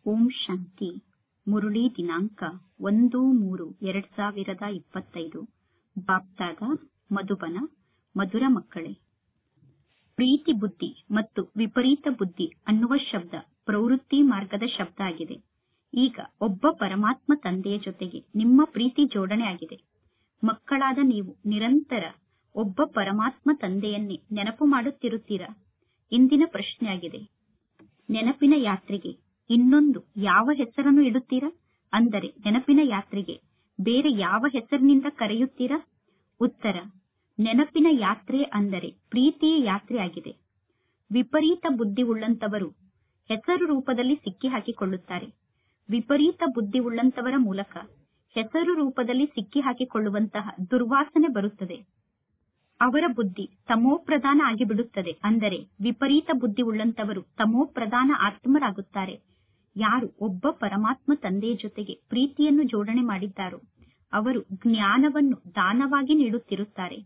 ಓಂ ಶಾಂತಿ ಮುರುಳಿ ದಿನಾಂಕ ಒಂದು ಮೂರು ಎರಡ್ ಸಾವಿರದ ಇಪ್ಪತ್ತೈದು ಬಾಪ್ದಾದ ಮಧುಬನ ಮಧುರ ಮಕ್ಕಳೇ ಪ್ರೀತಿ ಬುದ್ಧಿ ಮತ್ತು ವಿಪರೀತ ಬುದ್ಧಿ ಅನ್ನುವ ಶಬ್ದ ಪ್ರವೃತ್ತಿ ಮಾರ್ಗದ ಶಬ್ದ ಆಗಿದೆ ಈಗ ಒಬ್ಬ ಪರಮಾತ್ಮ ತಂದೆಯ ಜೊತೆಗೆ ನಿಮ್ಮ ಪ್ರೀತಿ ಜೋಡಣೆ ಆಗಿದೆ ಮಕ್ಕಳಾದ ನೀವು ನಿರಂತರ ಒಬ್ಬ ಪರಮಾತ್ಮ ತಂದೆಯನ್ನೇ ನೆನಪು ಮಾಡುತ್ತಿರುತ್ತೀರಾ ಇಂದಿನ ಪ್ರಶ್ನೆಯಾಗಿದೆ ನೆನಪಿನ ಯಾತ್ರೆಗೆ ಇನ್ನೊಂದು ಯಾವ ಹೆಸರನ್ನು ಇಡುತ್ತೀರಾ ಅಂದರೆ ನೆನಪಿನ ಯಾತ್ರೆಗೆ ಬೇರೆ ಯಾವ ಹೆಸರಿನಿಂದ ಕರೆಯುತ್ತೀರಾ ಉತ್ತರ ನೆನಪಿನ ಯಾತ್ರೆ ಅಂದರೆ ಪ್ರೀತಿಯ ಯಾತ್ರೆ ಆಗಿದೆ ವಿಪರೀತ ಬುದ್ಧಿ ಉಳ್ಳಂತವರು ಹೆಸರು ರೂಪದಲ್ಲಿ ಸಿಕ್ಕಿ ಹಾಕಿಕೊಳ್ಳುತ್ತಾರೆ ವಿಪರೀತ ಬುದ್ಧಿ ಉಳ್ಳಂತವರ ಮೂಲಕ ಹೆಸರು ರೂಪದಲ್ಲಿ ಸಿಕ್ಕಿ ಹಾಕಿಕೊಳ್ಳುವಂತಹ ದುರ್ವಾಸನೆ ಬರುತ್ತದೆ ಅವರ ಬುದ್ಧಿ ತಮೋಪ್ರಧಾನ ಆಗಿಬಿಡುತ್ತದೆ ಅಂದರೆ ವಿಪರೀತ ಬುದ್ಧಿ ಉಳ್ಳಂತವರು ತಮೋಪ್ರಧಾನ ಆತ್ಮರಾಗುತ್ತಾರೆ ಯಾರು ಒಬ್ಬ ಪರಮಾತ್ಮ ತಂದೆಯ ಜೊತೆಗೆ ಪ್ರೀತಿಯನ್ನು ಜೋಡಣೆ ಮಾಡಿದ್ದಾರೋ ಅವರು ಜ್ಞಾನವನ್ನು ದಾನವಾಗಿ ನೀಡುತ್ತಿರುತ್ತಾರೆ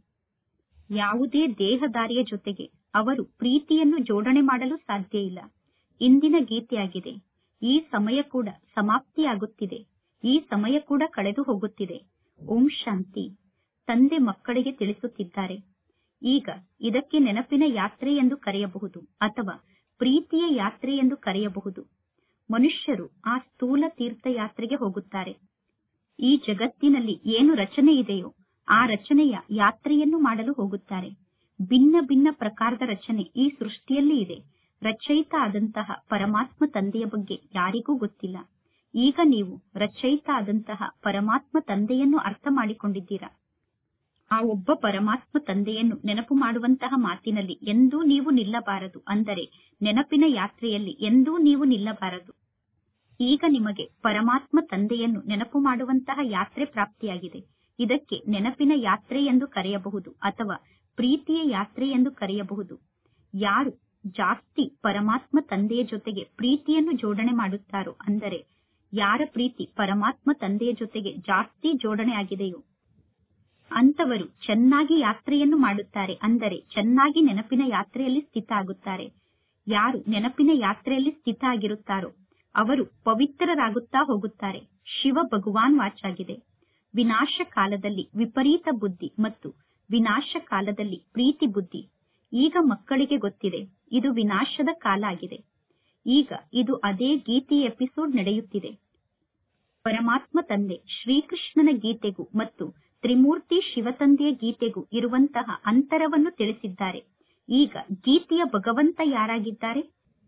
ಯಾವುದೇ ದೇಹದಾರಿಯ ಜೊತೆಗೆ ಅವರು ಪ್ರೀತಿಯನ್ನು ಜೋಡಣೆ ಮಾಡಲು ಸಾಧ್ಯ ಇಲ್ಲ ಇಂದಿನ ಗೀತೆಯಾಗಿದೆ ಈ ಸಮಯ ಕೂಡ ಸಮಾಪ್ತಿಯಾಗುತ್ತಿದೆ ಈ ಸಮಯ ಕೂಡ ಕಳೆದು ಹೋಗುತ್ತಿದೆ ಓಂ ಶಾಂತಿ ತಂದೆ ಮಕ್ಕಳಿಗೆ ತಿಳಿಸುತ್ತಿದ್ದಾರೆ ಈಗ ಇದಕ್ಕೆ ನೆನಪಿನ ಯಾತ್ರೆ ಎಂದು ಕರೆಯಬಹುದು ಅಥವಾ ಪ್ರೀತಿಯ ಯಾತ್ರೆ ಎಂದು ಕರೆಯಬಹುದು ಮನುಷ್ಯರು ಆ ಸ್ಥೂಲ ತೀರ್ಥಯಾತ್ರೆಗೆ ಹೋಗುತ್ತಾರೆ ಈ ಜಗತ್ತಿನಲ್ಲಿ ಏನು ರಚನೆ ಇದೆಯೋ ಆ ರಚನೆಯ ಯಾತ್ರೆಯನ್ನು ಮಾಡಲು ಹೋಗುತ್ತಾರೆ ಭಿನ್ನ ಭಿನ್ನ ಪ್ರಕಾರದ ರಚನೆ ಈ ಸೃಷ್ಟಿಯಲ್ಲಿ ಇದೆ ರಚಯಿತ ಆದಂತಹ ಪರಮಾತ್ಮ ತಂದೆಯ ಬಗ್ಗೆ ಯಾರಿಗೂ ಗೊತ್ತಿಲ್ಲ ಈಗ ನೀವು ರಚಯಿತ ಆದಂತಹ ಪರಮಾತ್ಮ ತಂದೆಯನ್ನು ಅರ್ಥ ಮಾಡಿಕೊಂಡಿದ್ದೀರಾ ಆ ಒಬ್ಬ ಪರಮಾತ್ಮ ತಂದೆಯನ್ನು ನೆನಪು ಮಾಡುವಂತಹ ಮಾತಿನಲ್ಲಿ ಎಂದೂ ನೀವು ನಿಲ್ಲಬಾರದು ಅಂದರೆ ನೆನಪಿನ ಯಾತ್ರೆಯಲ್ಲಿ ಎಂದೂ ನೀವು ನಿಲ್ಲಬಾರದು ಈಗ ನಿಮಗೆ ಪರಮಾತ್ಮ ತಂದೆಯನ್ನು ನೆನಪು ಮಾಡುವಂತಹ ಯಾತ್ರೆ ಪ್ರಾಪ್ತಿಯಾಗಿದೆ ಇದಕ್ಕೆ ನೆನಪಿನ ಯಾತ್ರೆ ಎಂದು ಕರೆಯಬಹುದು ಅಥವಾ ಪ್ರೀತಿಯ ಯಾತ್ರೆ ಎಂದು ಕರೆಯಬಹುದು ಯಾರು ಜಾಸ್ತಿ ಪರಮಾತ್ಮ ತಂದೆಯ ಜೊತೆಗೆ ಪ್ರೀತಿಯನ್ನು ಜೋಡಣೆ ಮಾಡುತ್ತಾರೋ ಅಂದರೆ ಯಾರ ಪ್ರೀತಿ ಪರಮಾತ್ಮ ತಂದೆಯ ಜೊತೆಗೆ ಜಾಸ್ತಿ ಜೋಡಣೆ ಆಗಿದೆಯೋ ಅಂತವರು ಚೆನ್ನಾಗಿ ಯಾತ್ರೆಯನ್ನು ಮಾಡುತ್ತಾರೆ ಅಂದರೆ ಚೆನ್ನಾಗಿ ನೆನಪಿನ ಯಾತ್ರೆಯಲ್ಲಿ ಸ್ಥಿತ ಆಗುತ್ತಾರೆ ಯಾರು ನೆನಪಿನ ಯಾತ್ರೆಯಲ್ಲಿ ಸ್ಥಿತ ಆಗಿರುತ್ತಾರೋ ಅವರು ಪವಿತ್ರರಾಗುತ್ತಾ ಹೋಗುತ್ತಾರೆ ಶಿವ ಭಗವಾನ್ ವಾಚಾಗಿದೆ ವಿನಾಶ ಕಾಲದಲ್ಲಿ ವಿಪರೀತ ಬುದ್ಧಿ ಮತ್ತು ವಿನಾಶ ಕಾಲದಲ್ಲಿ ಪ್ರೀತಿ ಬುದ್ಧಿ ಈಗ ಮಕ್ಕಳಿಗೆ ಗೊತ್ತಿದೆ ಇದು ವಿನಾಶದ ಕಾಲ ಆಗಿದೆ ಈಗ ಇದು ಅದೇ ಗೀತೆಯ ಎಪಿಸೋಡ್ ನಡೆಯುತ್ತಿದೆ ಪರಮಾತ್ಮ ತಂದೆ ಶ್ರೀಕೃಷ್ಣನ ಗೀತೆಗೂ ಮತ್ತು ತ್ರಿಮೂರ್ತಿ ಶಿವತಂದೆಯ ಗೀತೆಗೂ ಇರುವಂತಹ ಅಂತರವನ್ನು ತಿಳಿಸಿದ್ದಾರೆ ಈಗ ಗೀತೆಯ ಭಗವಂತ ಯಾರಾಗಿದ್ದಾರೆ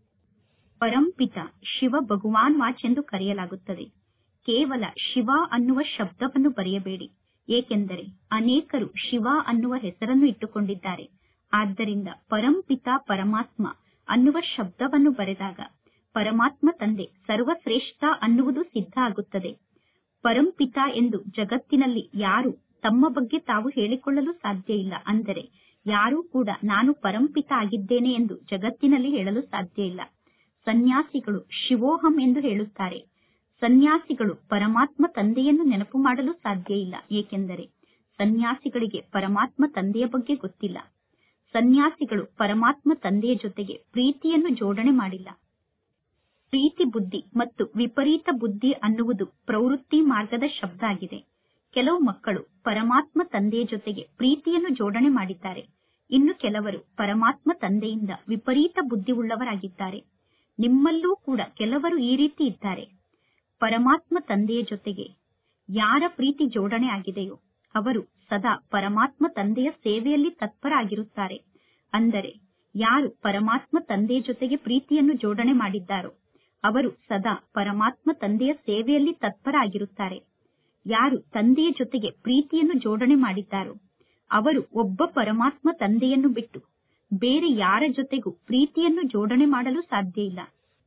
ಪರಂಪಿತ ಶಿವ ಭಗವಾನ್ ವಾಚ್ ಎಂದು ಕರೆಯಲಾಗುತ್ತದೆ ಕೇವಲ ಶಿವ ಅನ್ನುವ ಶಬ್ದವನ್ನು ಬರೆಯಬೇಡಿ ಏಕೆಂದರೆ ಅನೇಕರು ಶಿವ ಅನ್ನುವ ಹೆಸರನ್ನು ಇಟ್ಟುಕೊಂಡಿದ್ದಾರೆ ಆದ್ದರಿಂದ ಪರಂಪಿತ ಪರಮಾತ್ಮ ಅನ್ನುವ ಶಬ್ದವನ್ನು ಬರೆದಾಗ ಪರಮಾತ್ಮ ತಂದೆ ಸರ್ವಶ್ರೇಷ್ಠ ಅನ್ನುವುದು ಸಿದ್ಧ ಆಗುತ್ತದೆ ಪರಂಪಿತ ಎಂದು ಜಗತ್ತಿನಲ್ಲಿ ಯಾರು ತಮ್ಮ ಬಗ್ಗೆ ತಾವು ಹೇಳಿಕೊಳ್ಳಲು ಸಾಧ್ಯ ಇಲ್ಲ ಅಂದರೆ ಯಾರೂ ಕೂಡ ನಾನು ಪರಂಪಿತ ಆಗಿದ್ದೇನೆ ಎಂದು ಜಗತ್ತಿನಲ್ಲಿ ಹೇಳಲು ಸಾಧ್ಯ ಇಲ್ಲ ಸನ್ಯಾಸಿಗಳು ಶಿವೋಹಂ ಎಂದು ಹೇಳುತ್ತಾರೆ ಸನ್ಯಾಸಿಗಳು ಪರಮಾತ್ಮ ತಂದೆಯನ್ನು ನೆನಪು ಮಾಡಲು ಸಾಧ್ಯ ಇಲ್ಲ ಏಕೆಂದರೆ ಸನ್ಯಾಸಿಗಳಿಗೆ ಪರಮಾತ್ಮ ತಂದೆಯ ಬಗ್ಗೆ ಗೊತ್ತಿಲ್ಲ ಸನ್ಯಾಸಿಗಳು ಪರಮಾತ್ಮ ತಂದೆಯ ಜೊತೆಗೆ ಪ್ರೀತಿಯನ್ನು ಜೋಡಣೆ ಮಾಡಿಲ್ಲ ಪ್ರೀತಿ ಬುದ್ಧಿ ಮತ್ತು ವಿಪರೀತ ಬುದ್ಧಿ ಅನ್ನುವುದು ಪ್ರವೃತ್ತಿ ಮಾರ್ಗದ ಶಬ್ದ ಆಗಿದೆ ಕೆಲವು ಮಕ್ಕಳು ಪರಮಾತ್ಮ ತಂದೆಯ ಜೊತೆಗೆ ಪ್ರೀತಿಯನ್ನು ಜೋಡಣೆ ಮಾಡಿದ್ದಾರೆ ಇನ್ನು ಕೆಲವರು ಪರಮಾತ್ಮ ತಂದೆಯಿಂದ ವಿಪರೀತ ಬುದ್ಧಿ ಉಳ್ಳವರಾಗಿದ್ದಾರೆ ನಿಮ್ಮಲ್ಲೂ ಕೂಡ ಕೆಲವರು ಈ ರೀತಿ ಇದ್ದಾರೆ ಪರಮಾತ್ಮ ತಂದೆಯ ಜೊತೆಗೆ ಯಾರ ಪ್ರೀತಿ ಜೋಡಣೆ ಆಗಿದೆಯೋ ಅವರು ಸದಾ ಪರಮಾತ್ಮ ತಂದೆಯ ಸೇವೆಯಲ್ಲಿ ತತ್ಪರಾಗಿರುತ್ತಾರೆ ಅಂದರೆ ಯಾರು ಪರಮಾತ್ಮ ತಂದೆಯ ಜೊತೆಗೆ ಪ್ರೀತಿಯನ್ನು ಜೋಡಣೆ ಮಾಡಿದ್ದಾರೋ ಅವರು ಸದಾ ಪರಮಾತ್ಮ ತಂದೆಯ ಸೇವೆಯಲ್ಲಿ ತತ್ಪರಾಗಿರುತ್ತಾರೆ ಯಾರು ತಂದೆಯ ಜೊತೆಗೆ ಪ್ರೀತಿಯನ್ನು ಜೋಡಣೆ ಮಾಡಿದ್ದಾರೋ ಅವರು ಒಬ್ಬ ಪರಮಾತ್ಮ ತಂದೆಯನ್ನು ಬಿಟ್ಟು ಬೇರೆ ಯಾರ ಜೊತೆಗೂ ಪ್ರೀತಿಯನ್ನು ಜೋಡಣೆ ಮಾಡಲು ಸಾಧ್ಯ ಇಲ್ಲ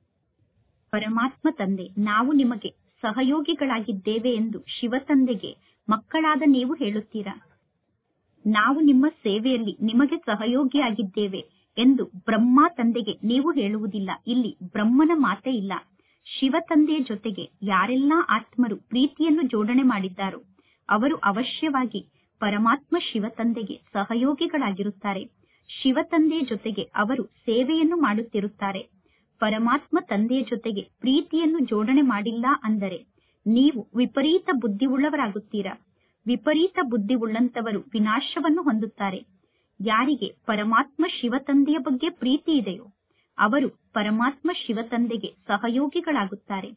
ಪರಮಾತ್ಮ ತಂದೆ ನಾವು ನಿಮಗೆ ಸಹಯೋಗಿಗಳಾಗಿದ್ದೇವೆ ಎಂದು ಶಿವತಂದೆಗೆ ಮಕ್ಕಳಾದ ನೀವು ಹೇಳುತ್ತೀರಾ ನಾವು ನಿಮ್ಮ ಸೇವೆಯಲ್ಲಿ ನಿಮಗೆ ಸಹಯೋಗಿಯಾಗಿದ್ದೇವೆ ಎಂದು ಬ್ರಹ್ಮ ತಂದೆಗೆ ನೀವು ಹೇಳುವುದಿಲ್ಲ ಇಲ್ಲಿ ಬ್ರಹ್ಮನ ಮಾತೇ ಇಲ್ಲ ಶಿವ ತಂದೆಯ ಜೊತೆಗೆ ಯಾರೆಲ್ಲಾ ಆತ್ಮರು ಪ್ರೀತಿಯನ್ನು ಜೋಡಣೆ ಮಾಡಿದ್ದಾರೋ ಅವರು ಅವಶ್ಯವಾಗಿ ಪರಮಾತ್ಮ ಶಿವ ತಂದೆಗೆ ಸಹಯೋಗಿಗಳಾಗಿರುತ್ತಾರೆ ಶಿವ ತಂದೆಯ ಜೊತೆಗೆ ಅವರು ಸೇವೆಯನ್ನು ಮಾಡುತ್ತಿರುತ್ತಾರೆ ಪರಮಾತ್ಮ ತಂದೆಯ ಜೊತೆಗೆ ಪ್ರೀತಿಯನ್ನು ಜೋಡಣೆ ಮಾಡಿಲ್ಲ ಅಂದರೆ ನೀವು ವಿಪರೀತ ಬುದ್ಧಿವುಳ್ಳವರಾಗುತ್ತೀರಾ ವಿಪರೀತ ಬುದ್ಧಿವುಳ್ಳಂತವರು ವಿನಾಶವನ್ನು ಹೊಂದುತ್ತಾರೆ ಯಾರಿಗೆ ಪರಮಾತ್ಮ ಶಿವತಂದೆಯ ಬಗ್ಗೆ ಪ್ರೀತಿ ಇದೆಯೋ ಅವರು ಪರಮಾತ್ಮ ಶಿವತಂದೆಗೆ ಸಹಯೋಗಿಗಳಾಗುತ್ತಾರೆ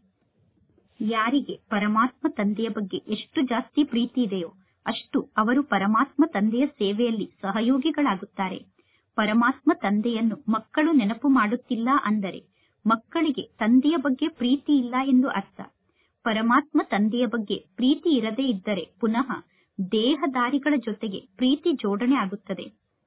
ಯಾರಿಗೆ ಪರಮಾತ್ಮ ತಂದೆಯ ಬಗ್ಗೆ ಎಷ್ಟು ಜಾಸ್ತಿ ಪ್ರೀತಿ ಇದೆಯೋ ಅಷ್ಟು ಅವರು ಪರಮಾತ್ಮ ತಂದೆಯ ಸೇವೆಯಲ್ಲಿ ಸಹಯೋಗಿಗಳಾಗುತ್ತಾರೆ ಪರಮಾತ್ಮ ತಂದೆಯನ್ನು ಮಕ್ಕಳು ನೆನಪು ಮಾಡುತ್ತಿಲ್ಲ ಅಂದರೆ ಮಕ್ಕಳಿಗೆ ತಂದೆಯ ಬಗ್ಗೆ ಪ್ರೀತಿ ಇಲ್ಲ ಎಂದು ಅರ್ಥ ಪರಮಾತ್ಮ ತಂದೆಯ ಬಗ್ಗೆ ಪ್ರೀತಿ ಇರದೇ ಇದ್ದರೆ ಪುನಃ ದೇಹದಾರಿಗಳ ಜೊತೆಗೆ ಪ್ರೀತಿ ಜೋಡಣೆ ಆಗುತ್ತದೆ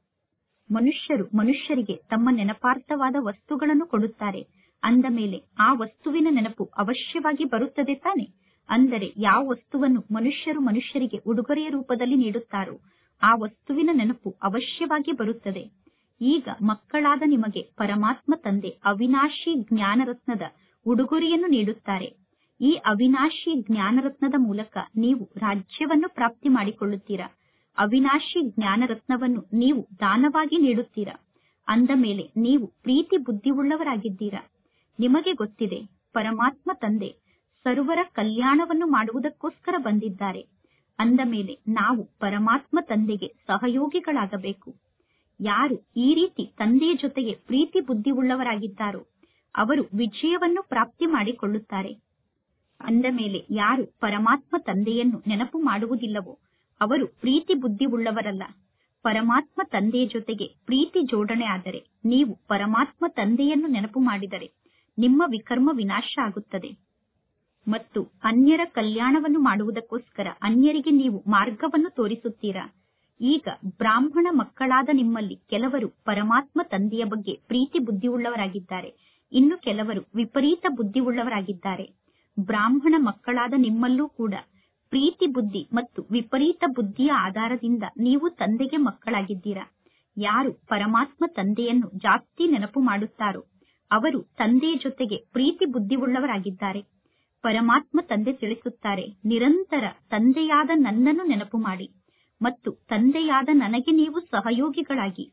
ಮನುಷ್ಯರು ಮನುಷ್ಯರಿಗೆ ತಮ್ಮ ನೆನಪಾರ್ಥವಾದ ವಸ್ತುಗಳನ್ನು ಕೊಡುತ್ತಾರೆ ಅಂದ ಮೇಲೆ ಆ ವಸ್ತುವಿನ ನೆನಪು ಅವಶ್ಯವಾಗಿ ಬರುತ್ತದೆ ತಾನೆ ಅಂದರೆ ಯಾವ ವಸ್ತುವನ್ನು ಮನುಷ್ಯರು ಮನುಷ್ಯರಿಗೆ ಉಡುಗೊರೆಯ ರೂಪದಲ್ಲಿ ನೀಡುತ್ತಾರೋ ಆ ವಸ್ತುವಿನ ನೆನಪು ಅವಶ್ಯವಾಗಿ ಬರುತ್ತದೆ ಈಗ ಮಕ್ಕಳಾದ ನಿಮಗೆ ಪರಮಾತ್ಮ ತಂದೆ ಅವಿನಾಶಿ ಜ್ಞಾನರತ್ನದ ಉಡುಗೊರೆಯನ್ನು ನೀಡುತ್ತಾರೆ ಈ ಅವಿನಾಶಿ ಜ್ಞಾನರತ್ನದ ಮೂಲಕ ನೀವು ರಾಜ್ಯವನ್ನು ಪ್ರಾಪ್ತಿ ಮಾಡಿಕೊಳ್ಳುತ್ತೀರಾ ಅವಿನಾಶಿ ಜ್ಞಾನರತ್ನವನ್ನು ನೀವು ದಾನವಾಗಿ ನೀಡುತ್ತೀರಾ ಅಂದ ಮೇಲೆ ನೀವು ಪ್ರೀತಿ ಬುದ್ಧಿವುಳ್ಳವರಾಗಿದ್ದೀರಾ ನಿಮಗೆ ಗೊತ್ತಿದೆ ಪರಮಾತ್ಮ ತಂದೆ ಸರ್ವರ ಕಲ್ಯಾಣವನ್ನು ಮಾಡುವುದಕ್ಕೋಸ್ಕರ ಬಂದಿದ್ದಾರೆ ಅಂದ ಮೇಲೆ ನಾವು ಪರಮಾತ್ಮ ತಂದೆಗೆ ಸಹಯೋಗಿಗಳಾಗಬೇಕು ಯಾರು ಈ ರೀತಿ ತಂದೆಯ ಜೊತೆಗೆ ಪ್ರೀತಿ ಬುದ್ಧಿವುಳ್ಳವರಾಗಿದ್ದಾರೋ ಅವರು ವಿಜಯವನ್ನು ಪ್ರಾಪ್ತಿ ಮಾಡಿಕೊಳ್ಳುತ್ತಾರೆ ಅಂದ ಮೇಲೆ ಯಾರು ಪರಮಾತ್ಮ ತಂದೆಯನ್ನು ನೆನಪು ಮಾಡುವುದಿಲ್ಲವೋ ಅವರು ಪ್ರೀತಿ ಬುದ್ಧಿ ಉಳ್ಳವರಲ್ಲ ಪರಮಾತ್ಮ ತಂದೆಯ ಜೊತೆಗೆ ಪ್ರೀತಿ ಜೋಡಣೆ ಆದರೆ ನೀವು ಪರಮಾತ್ಮ ತಂದೆಯನ್ನು ನೆನಪು ಮಾಡಿದರೆ ನಿಮ್ಮ ವಿಕರ್ಮ ವಿನಾಶ ಆಗುತ್ತದೆ ಮತ್ತು ಅನ್ಯರ ಕಲ್ಯಾಣವನ್ನು ಮಾಡುವುದಕ್ಕೋಸ್ಕರ ಅನ್ಯರಿಗೆ ನೀವು ಮಾರ್ಗವನ್ನು ತೋರಿಸುತ್ತೀರಾ ಈಗ ಬ್ರಾಹ್ಮಣ ಮಕ್ಕಳಾದ ನಿಮ್ಮಲ್ಲಿ ಕೆಲವರು ಪರಮಾತ್ಮ ತಂದೆಯ ಬಗ್ಗೆ ಪ್ರೀತಿ ಬುದ್ಧಿಯುಳ್ಳವರಾಗಿದ್ದಾರೆ ಇನ್ನು ಕೆಲವರು ವಿಪರೀತ ಬುದ್ಧಿಯುಳ್ಳವರಾಗಿದ್ದಾರೆ ಬ್ರಾಹ್ಮಣ ಮಕ್ಕಳಾದ ನಿಮ್ಮಲ್ಲೂ ಕೂಡ ಪ್ರೀತಿ ಬುದ್ಧಿ ಮತ್ತು ವಿಪರೀತ ಬುದ್ಧಿಯ ಆಧಾರದಿಂದ ನೀವು ತಂದೆಗೆ ಮಕ್ಕಳಾಗಿದ್ದೀರಾ ಯಾರು ಪರಮಾತ್ಮ ತಂದೆಯನ್ನು ಜಾಸ್ತಿ ನೆನಪು ಮಾಡುತ್ತಾರೋ ಅವರು ತಂದೆಯ ಜೊತೆಗೆ ಪ್ರೀತಿ ಬುದ್ಧಿವುಳ್ಳವರಾಗಿದ್ದಾರೆ ಪರಮಾತ್ಮ ತಂದೆ ತಿಳಿಸುತ್ತಾರೆ ನಿರಂತರ ತಂದೆಯಾದ ನನ್ನನ್ನು ನೆನಪು ಮಾಡಿ ಮತ್ತು ತಂದೆಯಾದ ನನಗೆ ನೀವು ಸಹಯೋಗಿಗಳಾಗಿ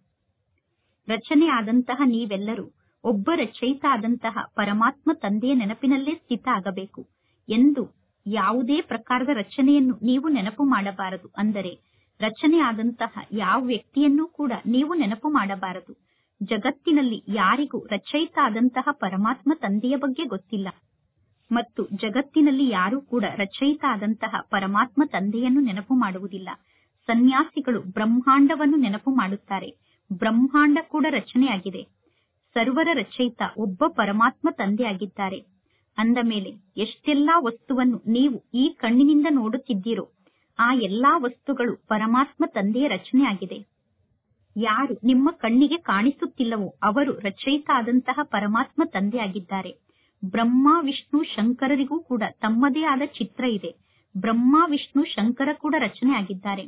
ರಚನೆಯಾದಂತಹ ನೀವೆಲ್ಲರೂ ಒಬ್ಬ ರಚಯಿತ ಆದಂತಹ ಪರಮಾತ್ಮ ತಂದೆಯ ನೆನಪಿನಲ್ಲೇ ಸ್ಥಿತ ಆಗಬೇಕು ಎಂದು ಯಾವುದೇ ಪ್ರಕಾರದ ರಚನೆಯನ್ನು ನೀವು ನೆನಪು ಮಾಡಬಾರದು ಅಂದರೆ ರಚನೆಯಾದಂತಹ ಯಾವ ವ್ಯಕ್ತಿಯನ್ನೂ ಕೂಡ ನೀವು ನೆನಪು ಮಾಡಬಾರದು ಜಗತ್ತಿನಲ್ಲಿ ಯಾರಿಗೂ ರಚಯಿತ ಆದಂತಹ ಪರಮಾತ್ಮ ತಂದೆಯ ಬಗ್ಗೆ ಗೊತ್ತಿಲ್ಲ ಮತ್ತು ಜಗತ್ತಿನಲ್ಲಿ ಯಾರೂ ಕೂಡ ರಚಯಿತ ಆದಂತಹ ಪರಮಾತ್ಮ ತಂದೆಯನ್ನು ನೆನಪು ಮಾಡುವುದಿಲ್ಲ ಸನ್ಯಾಸಿಗಳು ಬ್ರಹ್ಮಾಂಡವನ್ನು ನೆನಪು ಮಾಡುತ್ತಾರೆ ಬ್ರಹ್ಮಾಂಡ ಕೂಡ ರಚನೆಯಾಗಿದೆ ಸರ್ವರ ರಚಯಿತ ಒಬ್ಬ ಪರಮಾತ್ಮ ತಂದೆಯಾಗಿದ್ದಾರೆ ಅಂದ ಮೇಲೆ ಎಷ್ಟೆಲ್ಲಾ ವಸ್ತುವನ್ನು ನೀವು ಈ ಕಣ್ಣಿನಿಂದ ನೋಡುತ್ತಿದ್ದೀರೋ ಆ ಎಲ್ಲಾ ವಸ್ತುಗಳು ಪರಮಾತ್ಮ ತಂದೆಯ ರಚನೆಯಾಗಿದೆ ಯಾರು ನಿಮ್ಮ ಕಣ್ಣಿಗೆ ಕಾಣಿಸುತ್ತಿಲ್ಲವೋ ಅವರು ರಚಯಿತ ಆದಂತಹ ಪರಮಾತ್ಮ ತಂದೆಯಾಗಿದ್ದಾರೆ ಬ್ರಹ್ಮ ವಿಷ್ಣು ಶಂಕರರಿಗೂ ಕೂಡ ತಮ್ಮದೇ ಆದ ಚಿತ್ರ ಇದೆ ಬ್ರಹ್ಮ ವಿಷ್ಣು ಶಂಕರ ಕೂಡ ರಚನೆಯಾಗಿದ್ದಾರೆ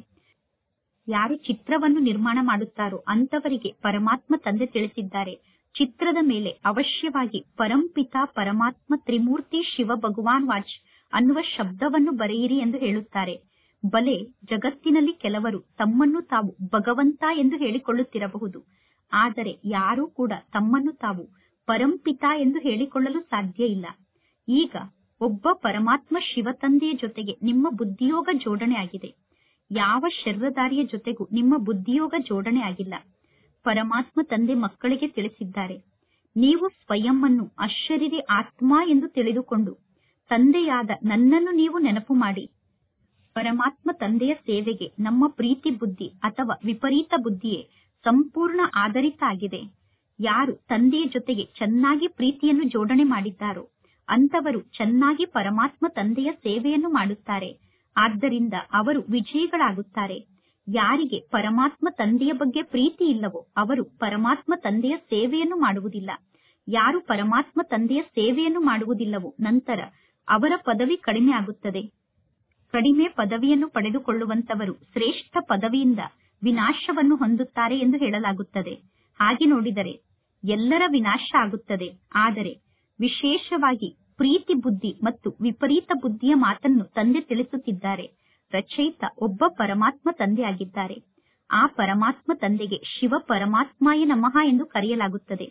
ಯಾರು ಚಿತ್ರವನ್ನು ನಿರ್ಮಾಣ ಮಾಡುತ್ತಾರೋ ಅಂತವರಿಗೆ ಪರಮಾತ್ಮ ತಂದೆ ತಿಳಿಸಿದ್ದಾರೆ ಚಿತ್ರದ ಮೇಲೆ ಅವಶ್ಯವಾಗಿ ಪರಂಪಿತ ಪರಮಾತ್ಮ ತ್ರಿಮೂರ್ತಿ ಶಿವ ಭಗವಾನ್ ವಾಚ್ ಅನ್ನುವ ಶಬ್ದವನ್ನು ಬರೆಯಿರಿ ಎಂದು ಹೇಳುತ್ತಾರೆ ಬಲೆ ಜಗತ್ತಿನಲ್ಲಿ ಕೆಲವರು ತಮ್ಮನ್ನು ತಾವು ಭಗವಂತ ಎಂದು ಹೇಳಿಕೊಳ್ಳುತ್ತಿರಬಹುದು ಆದರೆ ಯಾರೂ ಕೂಡ ತಮ್ಮನ್ನು ತಾವು ಪರಂಪಿತ ಎಂದು ಹೇಳಿಕೊಳ್ಳಲು ಸಾಧ್ಯ ಇಲ್ಲ ಈಗ ಒಬ್ಬ ಪರಮಾತ್ಮ ಶಿವತಂದೆಯ ಜೊತೆಗೆ ನಿಮ್ಮ ಬುದ್ಧಿಯೋಗ ಜೋಡಣೆ ಆಗಿದೆ ಯಾವ ಶರೀರಧಾರಿಯ ಜೊತೆಗೂ ನಿಮ್ಮ ಬುದ್ಧಿಯೋಗ ಜೋಡಣೆ ಆಗಿಲ್ಲ ಪರಮಾತ್ಮ ತಂದೆ ಮಕ್ಕಳಿಗೆ ತಿಳಿಸಿದ್ದಾರೆ ನೀವು ಸ್ವಯಂ ಅನ್ನು ಅಶರೀರಿ ಆತ್ಮ ಎಂದು ತಿಳಿದುಕೊಂಡು ತಂದೆಯಾದ ನನ್ನನ್ನು ನೀವು ನೆನಪು ಮಾಡಿ ಪರಮಾತ್ಮ ತಂದೆಯ ಸೇವೆಗೆ ನಮ್ಮ ಪ್ರೀತಿ ಬುದ್ಧಿ ಅಥವಾ ವಿಪರೀತ ಬುದ್ಧಿಯೇ ಸಂಪೂರ್ಣ ಆಧಾರಿತ ಆಗಿದೆ ಯಾರು ತಂದೆಯ ಜೊತೆಗೆ ಚೆನ್ನಾಗಿ ಪ್ರೀತಿಯನ್ನು ಜೋಡಣೆ ಮಾಡಿದ್ದಾರೋ ಅಂತವರು ಚೆನ್ನಾಗಿ ಪರಮಾತ್ಮ ತಂದೆಯ ಸೇವೆಯನ್ನು ಮಾಡುತ್ತಾರೆ ಆದ್ದರಿಂದ ಅವರು ವಿಜಯಿಗಳಾಗುತ್ತಾರೆ ಯಾರಿಗೆ ಪರಮಾತ್ಮ ತಂದೆಯ ಬಗ್ಗೆ ಪ್ರೀತಿ ಇಲ್ಲವೋ ಅವರು ಪರಮಾತ್ಮ ತಂದೆಯ ಸೇವೆಯನ್ನು ಮಾಡುವುದಿಲ್ಲ ಯಾರು ಪರಮಾತ್ಮ ತಂದೆಯ ಸೇವೆಯನ್ನು ಮಾಡುವುದಿಲ್ಲವೋ ನಂತರ ಅವರ ಪದವಿ ಕಡಿಮೆ ಆಗುತ್ತದೆ ಕಡಿಮೆ ಪದವಿಯನ್ನು ಪಡೆದುಕೊಳ್ಳುವಂತವರು ಶ್ರೇಷ್ಠ ಪದವಿಯಿಂದ ವಿನಾಶವನ್ನು ಹೊಂದುತ್ತಾರೆ ಎಂದು ಹೇಳಲಾಗುತ್ತದೆ ಹಾಗೆ ನೋಡಿದರೆ ಎಲ್ಲರ ವಿನಾಶ ಆಗುತ್ತದೆ ಆದರೆ ವಿಶೇಷವಾಗಿ ಪ್ರೀತಿ ಬುದ್ಧಿ ಮತ್ತು ವಿಪರೀತ ಬುದ್ಧಿಯ ಮಾತನ್ನು ತಂದೆ ತಿಳಿಸುತ್ತಿದ್ದಾರೆ ರಚಯಿತ ಒಬ್ಬ ಪರಮಾತ್ಮ ತಂದೆಯಾಗಿದ್ದಾರೆ ಆ ಪರಮಾತ್ಮ ತಂದೆಗೆ ಶಿವ ಪರಮಾತ್ಮಾಯ ನಮಃ ಎಂದು ಕರೆಯಲಾಗುತ್ತದೆ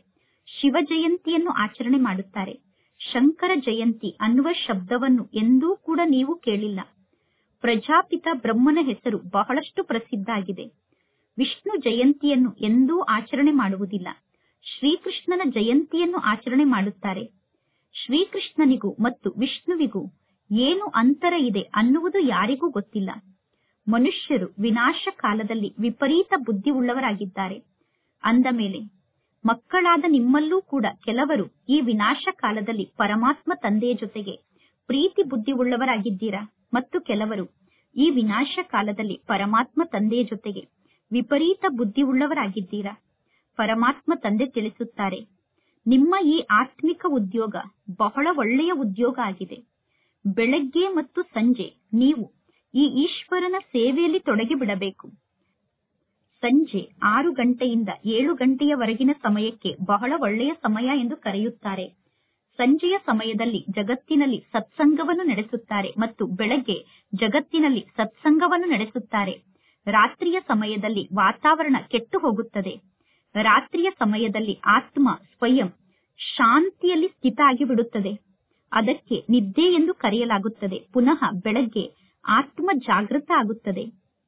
ಶಿವ ಜಯಂತಿಯನ್ನು ಆಚರಣೆ ಮಾಡುತ್ತಾರೆ ಶಂಕರ ಜಯಂತಿ ಅನ್ನುವ ಶಬ್ದವನ್ನು ಎಂದೂ ಕೂಡ ನೀವು ಕೇಳಿಲ್ಲ ಪ್ರಜಾಪಿತ ಬ್ರಹ್ಮನ ಹೆಸರು ಬಹಳಷ್ಟು ಪ್ರಸಿದ್ಧ ಆಗಿದೆ ವಿಷ್ಣು ಜಯಂತಿಯನ್ನು ಎಂದೂ ಆಚರಣೆ ಮಾಡುವುದಿಲ್ಲ ಶ್ರೀಕೃಷ್ಣನ ಜಯಂತಿಯನ್ನು ಆಚರಣೆ ಮಾಡುತ್ತಾರೆ ಶ್ರೀಕೃಷ್ಣನಿಗೂ ಮತ್ತು ವಿಷ್ಣುವಿಗೂ ಏನು ಅಂತರ ಇದೆ ಅನ್ನುವುದು ಯಾರಿಗೂ ಗೊತ್ತಿಲ್ಲ ಮನುಷ್ಯರು ವಿನಾಶ ಕಾಲದಲ್ಲಿ ವಿಪರೀತ ಬುದ್ಧಿ ಉಳ್ಳವರಾಗಿದ್ದಾರೆ ಅಂದ ಮೇಲೆ ಮಕ್ಕಳಾದ ನಿಮ್ಮಲ್ಲೂ ಕೂಡ ಕೆಲವರು ಈ ವಿನಾಶ ಕಾಲದಲ್ಲಿ ಪರಮಾತ್ಮ ತಂದೆಯ ಜೊತೆಗೆ ಪ್ರೀತಿ ಬುದ್ಧಿ ಉಳ್ಳವರಾಗಿದ್ದೀರಾ ಮತ್ತು ಕೆಲವರು ಈ ವಿನಾಶ ಕಾಲದಲ್ಲಿ ಪರಮಾತ್ಮ ತಂದೆಯ ಜೊತೆಗೆ ವಿಪರೀತ ಬುದ್ಧಿ ಉಳ್ಳವರಾಗಿದ್ದೀರಾ ಪರಮಾತ್ಮ ತಂದೆ ತಿಳಿಸುತ್ತಾರೆ ನಿಮ್ಮ ಈ ಆತ್ಮಿಕ ಉದ್ಯೋಗ ಬಹಳ ಒಳ್ಳೆಯ ಉದ್ಯೋಗ ಆಗಿದೆ ಬೆಳಗ್ಗೆ ಮತ್ತು ಸಂಜೆ ನೀವು ಈ ಈಶ್ವರನ ಸೇವೆಯಲ್ಲಿ ತೊಡಗಿಬಿಡಬೇಕು ಸಂಜೆ ಆರು ಗಂಟೆಯಿಂದ ಏಳು ಗಂಟೆಯವರೆಗಿನ ಸಮಯಕ್ಕೆ ಬಹಳ ಒಳ್ಳೆಯ ಸಮಯ ಎಂದು ಕರೆಯುತ್ತಾರೆ ಸಂಜೆಯ ಸಮಯದಲ್ಲಿ ಜಗತ್ತಿನಲ್ಲಿ ಸತ್ಸಂಗವನ್ನು ನಡೆಸುತ್ತಾರೆ ಮತ್ತು ಬೆಳಗ್ಗೆ ಜಗತ್ತಿನಲ್ಲಿ ಸತ್ಸಂಗವನ್ನು ನಡೆಸುತ್ತಾರೆ ರಾತ್ರಿಯ ಸಮಯದಲ್ಲಿ ವಾತಾವರಣ ಕೆಟ್ಟು ಹೋಗುತ್ತದೆ ರಾತ್ರಿಯ ಸಮಯದಲ್ಲಿ ಆತ್ಮ ಸ್ವಯಂ ಶಾಂತಿಯಲ್ಲಿ ಸ್ಥಿತ ಆಗಿಬಿಡುತ್ತದೆ ಅದಕ್ಕೆ ನಿದ್ದೆ ಎಂದು ಕರೆಯಲಾಗುತ್ತದೆ ಪುನಃ ಬೆಳಗ್ಗೆ ಆತ್ಮ ಜಾಗೃತ ಆಗುತ್ತದೆ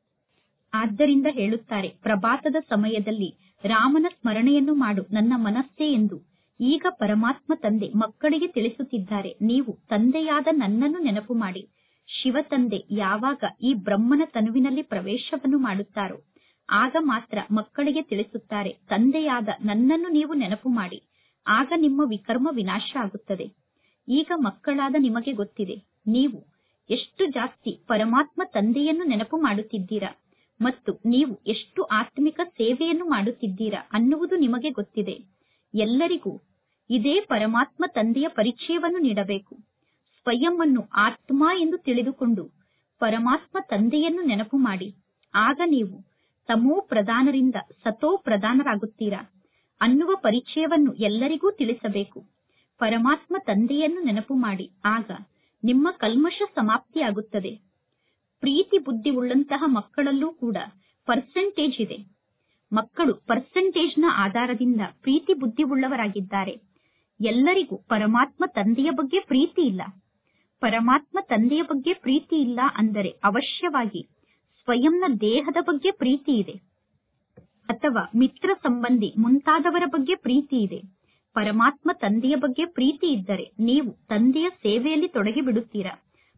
ಆದ್ದರಿಂದ ಹೇಳುತ್ತಾರೆ ಪ್ರಭಾತದ ಸಮಯದಲ್ಲಿ ರಾಮನ ಸ್ಮರಣೆಯನ್ನು ಮಾಡು ನನ್ನ ಮನಸ್ಸೇ ಎಂದು ಈಗ ಪರಮಾತ್ಮ ತಂದೆ ಮಕ್ಕಳಿಗೆ ತಿಳಿಸುತ್ತಿದ್ದಾರೆ ನೀವು ತಂದೆಯಾದ ನನ್ನನ್ನು ನೆನಪು ಮಾಡಿ ಶಿವ ತಂದೆ ಯಾವಾಗ ಈ ಬ್ರಹ್ಮನ ತನುವಿನಲ್ಲಿ ಪ್ರವೇಶವನ್ನು ಮಾಡುತ್ತಾರೋ ಆಗ ಮಾತ್ರ ಮಕ್ಕಳಿಗೆ ತಿಳಿಸುತ್ತಾರೆ ತಂದೆಯಾದ ನನ್ನನ್ನು ನೀವು ನೆನಪು ಮಾಡಿ ಆಗ ನಿಮ್ಮ ವಿಕರ್ಮ ವಿನಾಶ ಆಗುತ್ತದೆ ಈಗ ಮಕ್ಕಳಾದ ನಿಮಗೆ ಗೊತ್ತಿದೆ ನೀವು ಎಷ್ಟು ಜಾಸ್ತಿ ಪರಮಾತ್ಮ ತಂದೆಯನ್ನು ನೆನಪು ಮಾಡುತ್ತಿದ್ದೀರಾ ಮತ್ತು ನೀವು ಎಷ್ಟು ಆತ್ಮಿಕ ಸೇವೆಯನ್ನು ಮಾಡುತ್ತಿದ್ದೀರಾ ಅನ್ನುವುದು ನಿಮಗೆ ಗೊತ್ತಿದೆ ಎಲ್ಲರಿಗೂ ಇದೇ ಪರಮಾತ್ಮ ತಂದೆಯ ಪರಿಚಯವನ್ನು ನೀಡಬೇಕು ಸ್ವಯಂ ಅನ್ನು ಆತ್ಮ ಎಂದು ತಿಳಿದುಕೊಂಡು ಪರಮಾತ್ಮ ತಂದೆಯನ್ನು ನೆನಪು ಮಾಡಿ ಆಗ ನೀವು ತಮೋ ಪ್ರಧಾನರಿಂದ ಸತೋ ಪ್ರಧಾನರಾಗುತ್ತೀರಾ ಅನ್ನುವ ಪರಿಚಯವನ್ನು ಎಲ್ಲರಿಗೂ ತಿಳಿಸಬೇಕು ಪರಮಾತ್ಮ ತಂದೆಯನ್ನು ನೆನಪು ಮಾಡಿ ಆಗ ನಿಮ್ಮ ಕಲ್ಮಶ ಸಮಾಪ್ತಿಯಾಗುತ್ತದೆ ಪ್ರೀತಿ ಬುದ್ಧಿ ಉಳ್ಳಂತಹ ಮಕ್ಕಳಲ್ಲೂ ಕೂಡ ಪರ್ಸೆಂಟೇಜ್ ಇದೆ ಮಕ್ಕಳು ಪರ್ಸೆಂಟೇಜ್ನ ಆಧಾರದಿಂದ ಪ್ರೀತಿ ಬುದ್ಧಿ ಉಳ್ಳವರಾಗಿದ್ದಾರೆ ಎಲ್ಲರಿಗೂ ಪರಮಾತ್ಮ ತಂದೆಯ ಬಗ್ಗೆ ಪ್ರೀತಿ ಇಲ್ಲ ಪರಮಾತ್ಮ ತಂದೆಯ ಬಗ್ಗೆ ಪ್ರೀತಿ ಇಲ್ಲ ಅಂದರೆ ಅವಶ್ಯವಾಗಿ ಸ್ವಯಂನ ದೇಹದ ಬಗ್ಗೆ ಪ್ರೀತಿ ಇದೆ ಅಥವಾ ಮಿತ್ರ ಸಂಬಂಧಿ ಮುಂತಾದವರ ಬಗ್ಗೆ ಪ್ರೀತಿ ಇದೆ ಪರಮಾತ್ಮ ತಂದೆಯ ಬಗ್ಗೆ ಪ್ರೀತಿ ಇದ್ದರೆ ನೀವು ತಂದೆಯ ಸೇವೆಯಲ್ಲಿ ತೊಡಗಿ ಬಿಡುತ್ತೀರಾ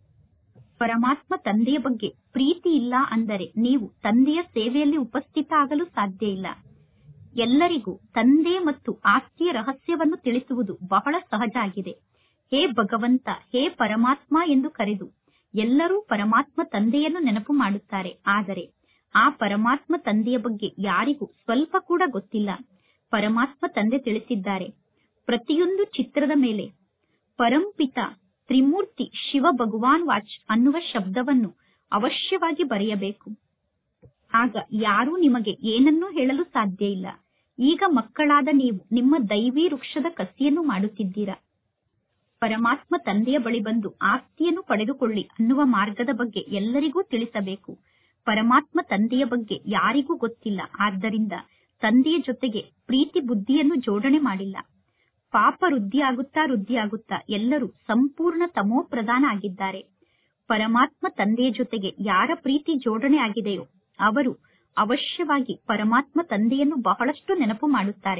ಪರಮಾತ್ಮ ತಂದೆಯ ಬಗ್ಗೆ ಪ್ರೀತಿ ಇಲ್ಲ ಅಂದರೆ ನೀವು ತಂದೆಯ ಸೇವೆಯಲ್ಲಿ ಉಪಸ್ಥಿತ ಆಗಲು ಸಾಧ್ಯ ಇಲ್ಲ ಎಲ್ಲರಿಗೂ ತಂದೆ ಮತ್ತು ಆಸ್ತಿಯ ರಹಸ್ಯವನ್ನು ತಿಳಿಸುವುದು ಬಹಳ ಸಹಜ ಆಗಿದೆ ಹೇ ಭಗವಂತ ಹೇ ಪರಮಾತ್ಮ ಎಂದು ಕರೆದು ಎಲ್ಲರೂ ಪರಮಾತ್ಮ ತಂದೆಯನ್ನು ನೆನಪು ಮಾಡುತ್ತಾರೆ ಆದರೆ ಆ ಪರಮಾತ್ಮ ತಂದೆಯ ಬಗ್ಗೆ ಯಾರಿಗೂ ಸ್ವಲ್ಪ ಕೂಡ ಗೊತ್ತಿಲ್ಲ ಪರಮಾತ್ಮ ತಂದೆ ತಿಳಿಸಿದ್ದಾರೆ ಪ್ರತಿಯೊಂದು ಚಿತ್ರದ ಮೇಲೆ ಪರಂಪಿತ ತ್ರಿಮೂರ್ತಿ ಶಿವ ಭಗವಾನ್ ವಾಚ್ ಅನ್ನುವ ಶಬ್ದವನ್ನು ಅವಶ್ಯವಾಗಿ ಬರೆಯಬೇಕು ಆಗ ಯಾರೂ ನಿಮಗೆ ಏನನ್ನೂ ಹೇಳಲು ಸಾಧ್ಯ ಇಲ್ಲ ಈಗ ಮಕ್ಕಳಾದ ನೀವು ನಿಮ್ಮ ದೈವಿ ವೃಕ್ಷದ ಕಸಿಯನ್ನು ಮಾಡುತ್ತಿದ್ದೀರಾ ಪರಮಾತ್ಮ ತಂದೆಯ ಬಳಿ ಬಂದು ಆಸ್ತಿಯನ್ನು ಪಡೆದುಕೊಳ್ಳಿ ಅನ್ನುವ ಮಾರ್ಗದ ಬಗ್ಗೆ ಎಲ್ಲರಿಗೂ ತಿಳಿಸಬೇಕು ಪರಮಾತ್ಮ ತಂದೆಯ ಬಗ್ಗೆ ಯಾರಿಗೂ ಗೊತ್ತಿಲ್ಲ ಆದ್ದರಿಂದ ತಂದೆಯ ಜೊತೆಗೆ ಪ್ರೀತಿ ಬುದ್ಧಿಯನ್ನು ಜೋಡಣೆ ಮಾಡಿಲ್ಲ ಪಾಪ ವೃದ್ಧಿಯಾಗುತ್ತಾ ವೃದ್ಧಿಯಾಗುತ್ತಾ ಎಲ್ಲರೂ ಸಂಪೂರ್ಣ ತಮೋ ಪ್ರಧಾನ ಆಗಿದ್ದಾರೆ ಪರಮಾತ್ಮ ತಂದೆಯ ಜೊತೆಗೆ ಯಾರ ಪ್ರೀತಿ ಜೋಡಣೆ ಆಗಿದೆಯೋ ಅವರು ಅವಶ್ಯವಾಗಿ ಪರಮಾತ್ಮ ತಂದೆಯನ್ನು ಬಹಳಷ್ಟು ನೆನಪು ಮಾಡುತ್ತಾರೆ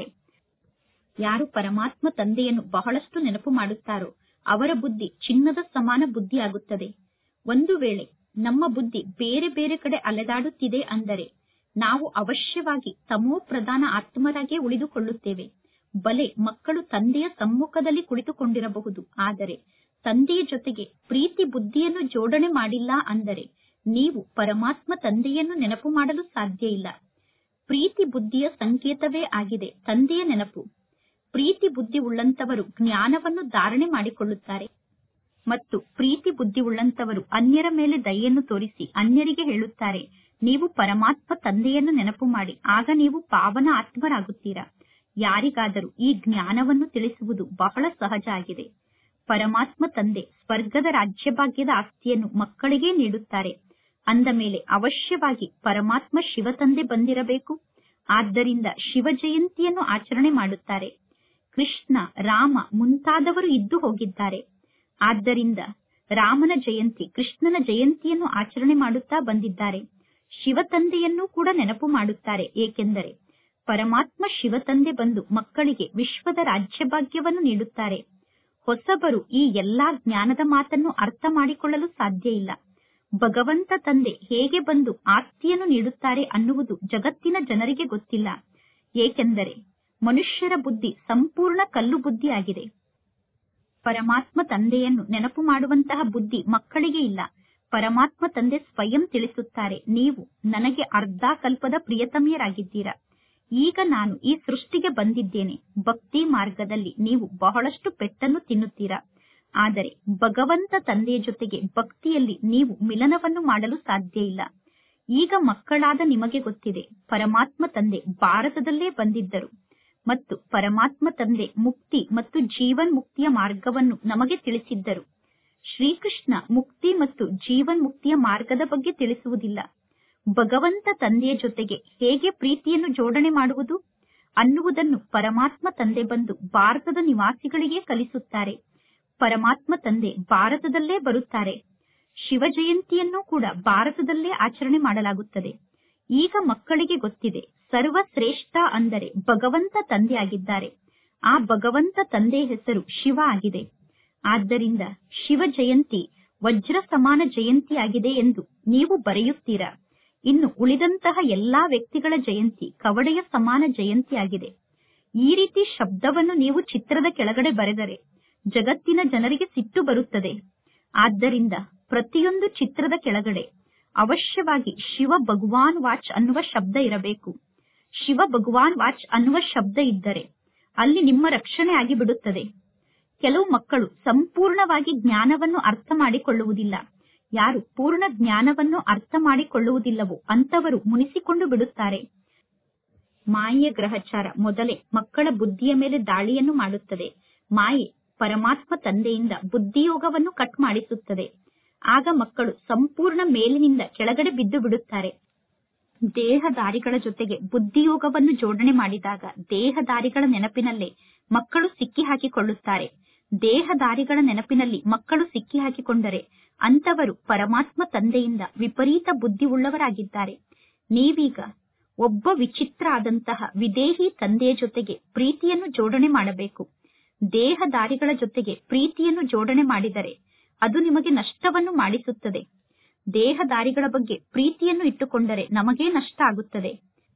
ಯಾರು ಪರಮಾತ್ಮ ತಂದೆಯನ್ನು ಬಹಳಷ್ಟು ನೆನಪು ಮಾಡುತ್ತಾರೋ ಅವರ ಬುದ್ಧಿ ಚಿನ್ನದ ಸಮಾನ ಬುದ್ಧಿ ಆಗುತ್ತದೆ ಒಂದು ವೇಳೆ ನಮ್ಮ ಬುದ್ಧಿ ಬೇರೆ ಬೇರೆ ಕಡೆ ಅಲೆದಾಡುತ್ತಿದೆ ಅಂದರೆ ನಾವು ಅವಶ್ಯವಾಗಿ ತಮೋ ಪ್ರಧಾನ ಆತ್ಮರಾಗೇ ಉಳಿದುಕೊಳ್ಳುತ್ತೇವೆ ಬಲೆ ಮಕ್ಕಳು ತಂದೆಯ ಸಮ್ಮುಖದಲ್ಲಿ ಕುಳಿತುಕೊಂಡಿರಬಹುದು ಆದರೆ ತಂದೆಯ ಜೊತೆಗೆ ಪ್ರೀತಿ ಬುದ್ಧಿಯನ್ನು ಜೋಡಣೆ ಮಾಡಿಲ್ಲ ಅಂದರೆ ನೀವು ಪರಮಾತ್ಮ ತಂದೆಯನ್ನು ನೆನಪು ಮಾಡಲು ಸಾಧ್ಯ ಇಲ್ಲ ಪ್ರೀತಿ ಬುದ್ಧಿಯ ಸಂಕೇತವೇ ಆಗಿದೆ ತಂದೆಯ ನೆನಪು ಪ್ರೀತಿ ಬುದ್ಧಿ ಉಳ್ಳಂತವರು ಜ್ಞಾನವನ್ನು ಧಾರಣೆ ಮಾಡಿಕೊಳ್ಳುತ್ತಾರೆ ಮತ್ತು ಪ್ರೀತಿ ಬುದ್ಧಿ ಉಳ್ಳಂತವರು ಅನ್ಯರ ಮೇಲೆ ದಯೆಯನ್ನು ತೋರಿಸಿ ಅನ್ಯರಿಗೆ ಹೇಳುತ್ತಾರೆ ನೀವು ಪರಮಾತ್ಮ ತಂದೆಯನ್ನು ನೆನಪು ಮಾಡಿ ಆಗ ನೀವು ಪಾವನ ಆತ್ಮರಾಗುತ್ತೀರಾ ಯಾರಿಗಾದರೂ ಈ ಜ್ಞಾನವನ್ನು ತಿಳಿಸುವುದು ಬಹಳ ಸಹಜ ಆಗಿದೆ ಪರಮಾತ್ಮ ತಂದೆ ಸ್ವರ್ಗದ ರಾಜ್ಯಭಾಗ್ಯದ ಆಸ್ತಿಯನ್ನು ಮಕ್ಕಳಿಗೆ ನೀಡುತ್ತಾರೆ ಅಂದ ಮೇಲೆ ಅವಶ್ಯವಾಗಿ ಪರಮಾತ್ಮ ಶಿವ ತಂದೆ ಬಂದಿರಬೇಕು ಆದ್ದರಿಂದ ಶಿವ ಜಯಂತಿಯನ್ನು ಆಚರಣೆ ಮಾಡುತ್ತಾರೆ ಕೃಷ್ಣ ರಾಮ ಮುಂತಾದವರು ಇದ್ದು ಹೋಗಿದ್ದಾರೆ ಆದ್ದರಿಂದ ರಾಮನ ಜಯಂತಿ ಕೃಷ್ಣನ ಜಯಂತಿಯನ್ನು ಆಚರಣೆ ಮಾಡುತ್ತಾ ಬಂದಿದ್ದಾರೆ ಶಿವತಂದೆಯನ್ನೂ ಕೂಡ ನೆನಪು ಮಾಡುತ್ತಾರೆ ಏಕೆಂದರೆ ಪರಮಾತ್ಮ ಶಿವತಂದೆ ಬಂದು ಮಕ್ಕಳಿಗೆ ವಿಶ್ವದ ರಾಜ್ಯಭಾಗ್ಯವನ್ನು ನೀಡುತ್ತಾರೆ ಹೊಸಬರು ಈ ಎಲ್ಲಾ ಜ್ಞಾನದ ಮಾತನ್ನು ಅರ್ಥ ಮಾಡಿಕೊಳ್ಳಲು ಸಾಧ್ಯ ಇಲ್ಲ ಭಗವಂತ ತಂದೆ ಹೇಗೆ ಬಂದು ಆಸ್ತಿಯನ್ನು ನೀಡುತ್ತಾರೆ ಅನ್ನುವುದು ಜಗತ್ತಿನ ಜನರಿಗೆ ಗೊತ್ತಿಲ್ಲ ಏಕೆಂದರೆ ಮನುಷ್ಯರ ಬುದ್ಧಿ ಸಂಪೂರ್ಣ ಕಲ್ಲು ಬುದ್ಧಿಯಾಗಿದೆ ಪರಮಾತ್ಮ ತಂದೆಯನ್ನು ನೆನಪು ಮಾಡುವಂತಹ ಬುದ್ಧಿ ಮಕ್ಕಳಿಗೆ ಇಲ್ಲ ಪರಮಾತ್ಮ ತಂದೆ ಸ್ವಯಂ ತಿಳಿಸುತ್ತಾರೆ ನೀವು ನನಗೆ ಅರ್ಧ ಕಲ್ಪದ ಪ್ರಿಯತಮಿಯರಾಗಿದ್ದೀರಾ ಈಗ ನಾನು ಈ ಸೃಷ್ಟಿಗೆ ಬಂದಿದ್ದೇನೆ ಭಕ್ತಿ ಮಾರ್ಗದಲ್ಲಿ ನೀವು ಬಹಳಷ್ಟು ಪೆಟ್ಟನ್ನು ತಿನ್ನುತ್ತೀರಾ ಆದರೆ ಭಗವಂತ ತಂದೆಯ ಜೊತೆಗೆ ಭಕ್ತಿಯಲ್ಲಿ ನೀವು ಮಿಲನವನ್ನು ಮಾಡಲು ಸಾಧ್ಯ ಇಲ್ಲ ಈಗ ಮಕ್ಕಳಾದ ನಿಮಗೆ ಗೊತ್ತಿದೆ ಪರಮಾತ್ಮ ತಂದೆ ಭಾರತದಲ್ಲೇ ಬಂದಿದ್ದರು ಮತ್ತು ಪರಮಾತ್ಮ ತಂದೆ ಮುಕ್ತಿ ಮತ್ತು ಜೀವನ್ ಮುಕ್ತಿಯ ಮಾರ್ಗವನ್ನು ನಮಗೆ ತಿಳಿಸಿದ್ದರು ಶ್ರೀಕೃಷ್ಣ ಮುಕ್ತಿ ಮತ್ತು ಜೀವನ್ ಮುಕ್ತಿಯ ಮಾರ್ಗದ ಬಗ್ಗೆ ತಿಳಿಸುವುದಿಲ್ಲ ಭಗವಂತ ತಂದೆಯ ಜೊತೆಗೆ ಹೇಗೆ ಪ್ರೀತಿಯನ್ನು ಜೋಡಣೆ ಮಾಡುವುದು ಅನ್ನುವುದನ್ನು ಪರಮಾತ್ಮ ತಂದೆ ಬಂದು ಭಾರತದ ನಿವಾಸಿಗಳಿಗೆ ಕಲಿಸುತ್ತಾರೆ ಪರಮಾತ್ಮ ತಂದೆ ಭಾರತದಲ್ಲೇ ಬರುತ್ತಾರೆ ಶಿವ ಜಯಂತಿಯನ್ನು ಕೂಡ ಭಾರತದಲ್ಲೇ ಆಚರಣೆ ಮಾಡಲಾಗುತ್ತದೆ ಈಗ ಮಕ್ಕಳಿಗೆ ಗೊತ್ತಿದೆ ಸರ್ವಶ್ರೇಷ್ಠ ಅಂದರೆ ಭಗವಂತ ತಂದೆ ಆಗಿದ್ದಾರೆ ಆ ಭಗವಂತ ತಂದೆಯ ಹೆಸರು ಶಿವ ಆಗಿದೆ ಆದ್ದರಿಂದ ಶಿವ ಜಯಂತಿ ವಜ್ರ ಸಮಾನ ಜಯಂತಿಯಾಗಿದೆ ಎಂದು ನೀವು ಬರೆಯುತ್ತೀರಾ ಇನ್ನು ಉಳಿದಂತಹ ಎಲ್ಲಾ ವ್ಯಕ್ತಿಗಳ ಜಯಂತಿ ಕವಡೆಯ ಸಮಾನ ಜಯಂತಿಯಾಗಿದೆ ಈ ರೀತಿ ಶಬ್ದವನ್ನು ನೀವು ಚಿತ್ರದ ಕೆಳಗಡೆ ಬರೆದರೆ ಜಗತ್ತಿನ ಜನರಿಗೆ ಸಿಟ್ಟು ಬರುತ್ತದೆ ಆದ್ದರಿಂದ ಪ್ರತಿಯೊಂದು ಚಿತ್ರದ ಕೆಳಗಡೆ ಅವಶ್ಯವಾಗಿ ಶಿವ ಭಗವಾನ್ ವಾಚ್ ಅನ್ನುವ ಶಬ್ದ ಇರಬೇಕು ಶಿವ ಭಗವಾನ್ ವಾಚ್ ಅನ್ನುವ ಶಬ್ದ ಇದ್ದರೆ ಅಲ್ಲಿ ನಿಮ್ಮ ರಕ್ಷಣೆ ಆಗಿ ಬಿಡುತ್ತದೆ ಕೆಲವು ಮಕ್ಕಳು ಸಂಪೂರ್ಣವಾಗಿ ಜ್ಞಾನವನ್ನು ಅರ್ಥ ಮಾಡಿಕೊಳ್ಳುವುದಿಲ್ಲ ಯಾರು ಪೂರ್ಣ ಜ್ಞಾನವನ್ನು ಅರ್ಥ ಮಾಡಿಕೊಳ್ಳುವುದಿಲ್ಲವೋ ಅಂತವರು ಮುನಿಸಿಕೊಂಡು ಬಿಡುತ್ತಾರೆ ಮಾಯೆಯ ಗ್ರಹಚಾರ ಮೊದಲೇ ಮಕ್ಕಳ ಬುದ್ಧಿಯ ಮೇಲೆ ದಾಳಿಯನ್ನು ಮಾಡುತ್ತದೆ ಮಾಯೆ ಪರಮಾತ್ಮ ತಂದೆಯಿಂದ ಬುದ್ಧಿಯೋಗವನ್ನು ಕಟ್ ಮಾಡಿಸುತ್ತದೆ ಆಗ ಮಕ್ಕಳು ಸಂಪೂರ್ಣ ಮೇಲಿನಿಂದ ಕೆಳಗಡೆ ಬಿದ್ದು ಬಿಡುತ್ತಾರೆ ದೇಹದಾರಿಗಳ ಜೊತೆಗೆ ಬುದ್ಧಿಯೋಗವನ್ನು ಜೋಡಣೆ ಮಾಡಿದಾಗ ದೇಹದಾರಿಗಳ ನೆನಪಿನಲ್ಲೇ ಮಕ್ಕಳು ಸಿಕ್ಕಿ ಹಾಕಿಕೊಳ್ಳುತ್ತಾರೆ ದೇಹದಾರಿಗಳ ನೆನಪಿನಲ್ಲಿ ಮಕ್ಕಳು ಸಿಕ್ಕಿ ಹಾಕಿಕೊಂಡರೆ ಅಂತವರು ಪರಮಾತ್ಮ ತಂದೆಯಿಂದ ವಿಪರೀತ ಬುದ್ಧಿ ಉಳ್ಳವರಾಗಿದ್ದಾರೆ ನೀವೀಗ ಒಬ್ಬ ವಿಚಿತ್ರ ಆದಂತಹ ವಿದೇಹಿ ತಂದೆಯ ಜೊತೆಗೆ ಪ್ರೀತಿಯನ್ನು ಜೋಡಣೆ ಮಾಡಬೇಕು ದೇಹದಾರಿಗಳ ಜೊತೆಗೆ ಪ್ರೀತಿಯನ್ನು ಜೋಡಣೆ ಮಾಡಿದರೆ ಅದು ನಿಮಗೆ ನಷ್ಟವನ್ನು ಮಾಡಿಸುತ್ತದೆ ದೇಹದಾರಿಗಳ ಬಗ್ಗೆ ಪ್ರೀತಿಯನ್ನು ಇಟ್ಟುಕೊಂಡರೆ ನಮಗೇ ನಷ್ಟ ಆಗುತ್ತದೆ